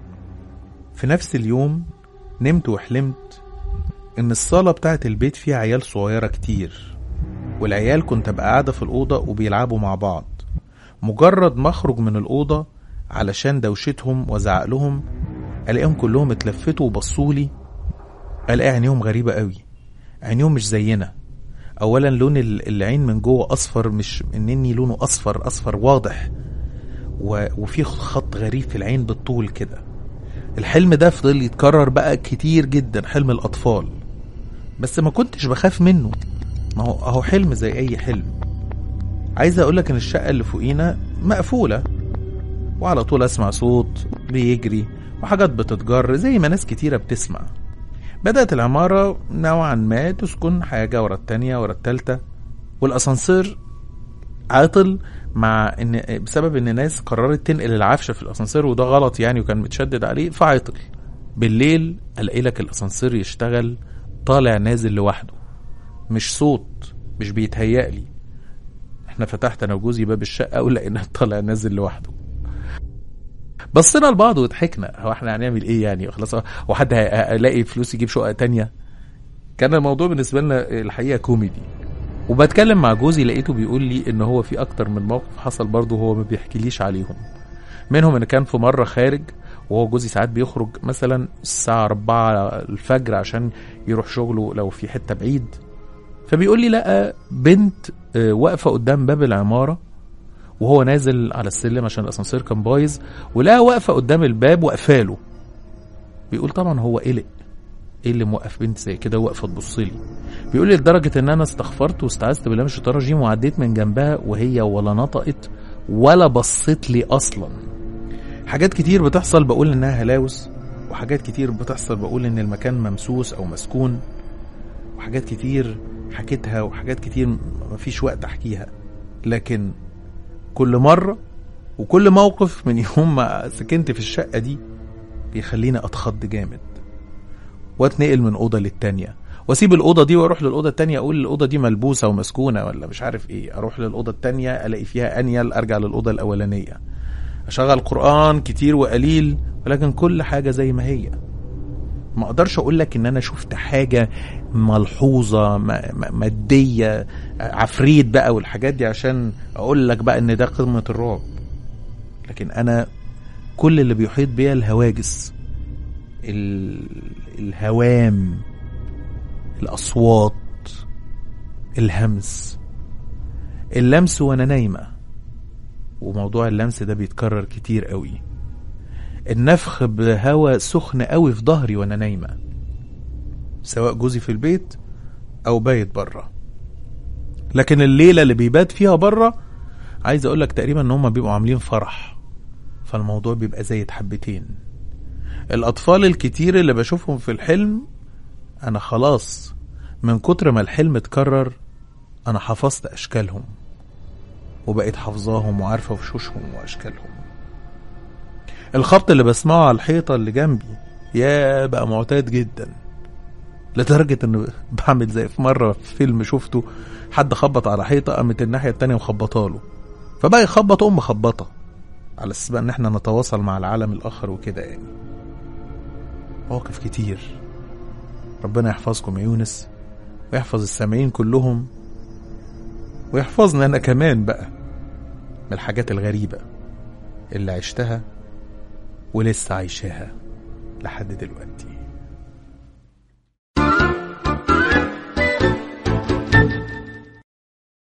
في نفس اليوم نمت وحلمت ان الصاله بتاعت البيت فيها عيال صغيره كتير والعيال كنت ابقى قاعده في الاوضه وبيلعبوا مع بعض مجرد ما اخرج من الاوضه علشان دوشتهم وازعق لهم الاقيهم كلهم اتلفتوا وبصولي الاقي عينيهم غريبه قوي عينيهم مش زينا اولا لون ال- العين من جوه اصفر مش انني لونه اصفر اصفر واضح و... وفي خط غريب في العين بالطول كده الحلم ده فضل يتكرر بقى كتير جدا حلم الاطفال بس ما كنتش بخاف منه ما هو اهو حلم زي اي حلم عايز اقولك ان الشقه اللي فوقينا مقفوله وعلى طول اسمع صوت بيجري وحاجات بتتجر زي ما ناس كتيره بتسمع بدأت العمارة نوعا ما تسكن حاجة ورا التانية ورا التالتة والأسانسير عاطل مع ان بسبب ان ناس قررت تنقل العفش في الاسانسير وده غلط يعني وكان متشدد عليه فعطل بالليل الاقي لك الاسانسير يشتغل طالع نازل لوحده مش صوت مش بيتهيأ لي احنا فتحت انا وجوزي باب الشقه ولقيناه طالع نازل لوحده بصينا لبعض وضحكنا هو احنا هنعمل ايه يعني خلاص هو حد هيلاقي فلوس يجيب شقه تانية كان الموضوع بالنسبه لنا الحقيقه كوميدي وبتكلم مع جوزي لقيته بيقول لي ان هو في اكتر من موقف حصل برضه هو ما بيحكيليش عليهم منهم ان كان في مره خارج وهو جوزي ساعات بيخرج مثلا الساعه 4 الفجر عشان يروح شغله لو في حته بعيد فبيقول لي لقى بنت آه، واقفه قدام باب العماره وهو نازل على السلم عشان الاسانسير كان بايظ ولقاها واقفه قدام الباب واقفاله بيقول طبعا هو قلق ايه اللي موقف بنت زي كده واقفه تبص لي بيقول لي لدرجه ان انا استغفرت واستعذت بالله من الشيطان الرجيم وعديت من جنبها وهي ولا نطقت ولا بصت لي اصلا حاجات كتير بتحصل بقول انها هلاوس وحاجات كتير بتحصل بقول ان المكان ممسوس او مسكون وحاجات كتير حكيتها وحاجات كتير مفيش وقت احكيها لكن كل مرة وكل موقف من يوم ما سكنت في الشقة دي بيخليني اتخض جامد واتنقل من أوضة للتانية واسيب الأوضة دي واروح للأوضة التانية اقول الأوضة دي ملبوسة ومسكونة ولا مش عارف ايه اروح للأوضة التانية الاقي فيها انيل ارجع للأوضة الأولانية اشغل قرآن كتير وقليل ولكن كل حاجة زي ما هي ما اقدرش اقول لك ان انا شفت حاجه ملحوظه م- م- ماديه عفريت بقى والحاجات دي عشان اقول لك بقى ان ده قمه الرعب لكن انا كل اللي بيحيط بيا الهواجس ال... الهوام الاصوات الهمس اللمس وانا نايمه وموضوع اللمس ده بيتكرر كتير قوي النفخ بهواء سخن قوي في ظهري وانا نايمه سواء جوزي في البيت او بايت بره لكن الليله اللي بيبات فيها بره عايز اقول لك تقريبا ان هم بيبقوا عاملين فرح فالموضوع بيبقى زايد حبتين الاطفال الكتير اللي بشوفهم في الحلم انا خلاص من كتر ما الحلم اتكرر انا حفظت اشكالهم وبقيت حافظاهم وعارفه وشوشهم واشكالهم الخبط اللي بسمعه على الحيطه اللي جنبي يا بقى معتاد جدا لدرجة ان بعمل زي في مرة في فيلم شفته حد خبط على حيطة قامت الناحية التانية مخبطاله فبقى يخبط ام مخبطة على اساس بقى ان احنا نتواصل مع العالم الاخر وكده يعني مواقف كتير ربنا يحفظكم يا يونس ويحفظ السامعين كلهم ويحفظني انا كمان بقى من الحاجات الغريبة اللي عشتها ولسه عايشاها لحد دلوقتي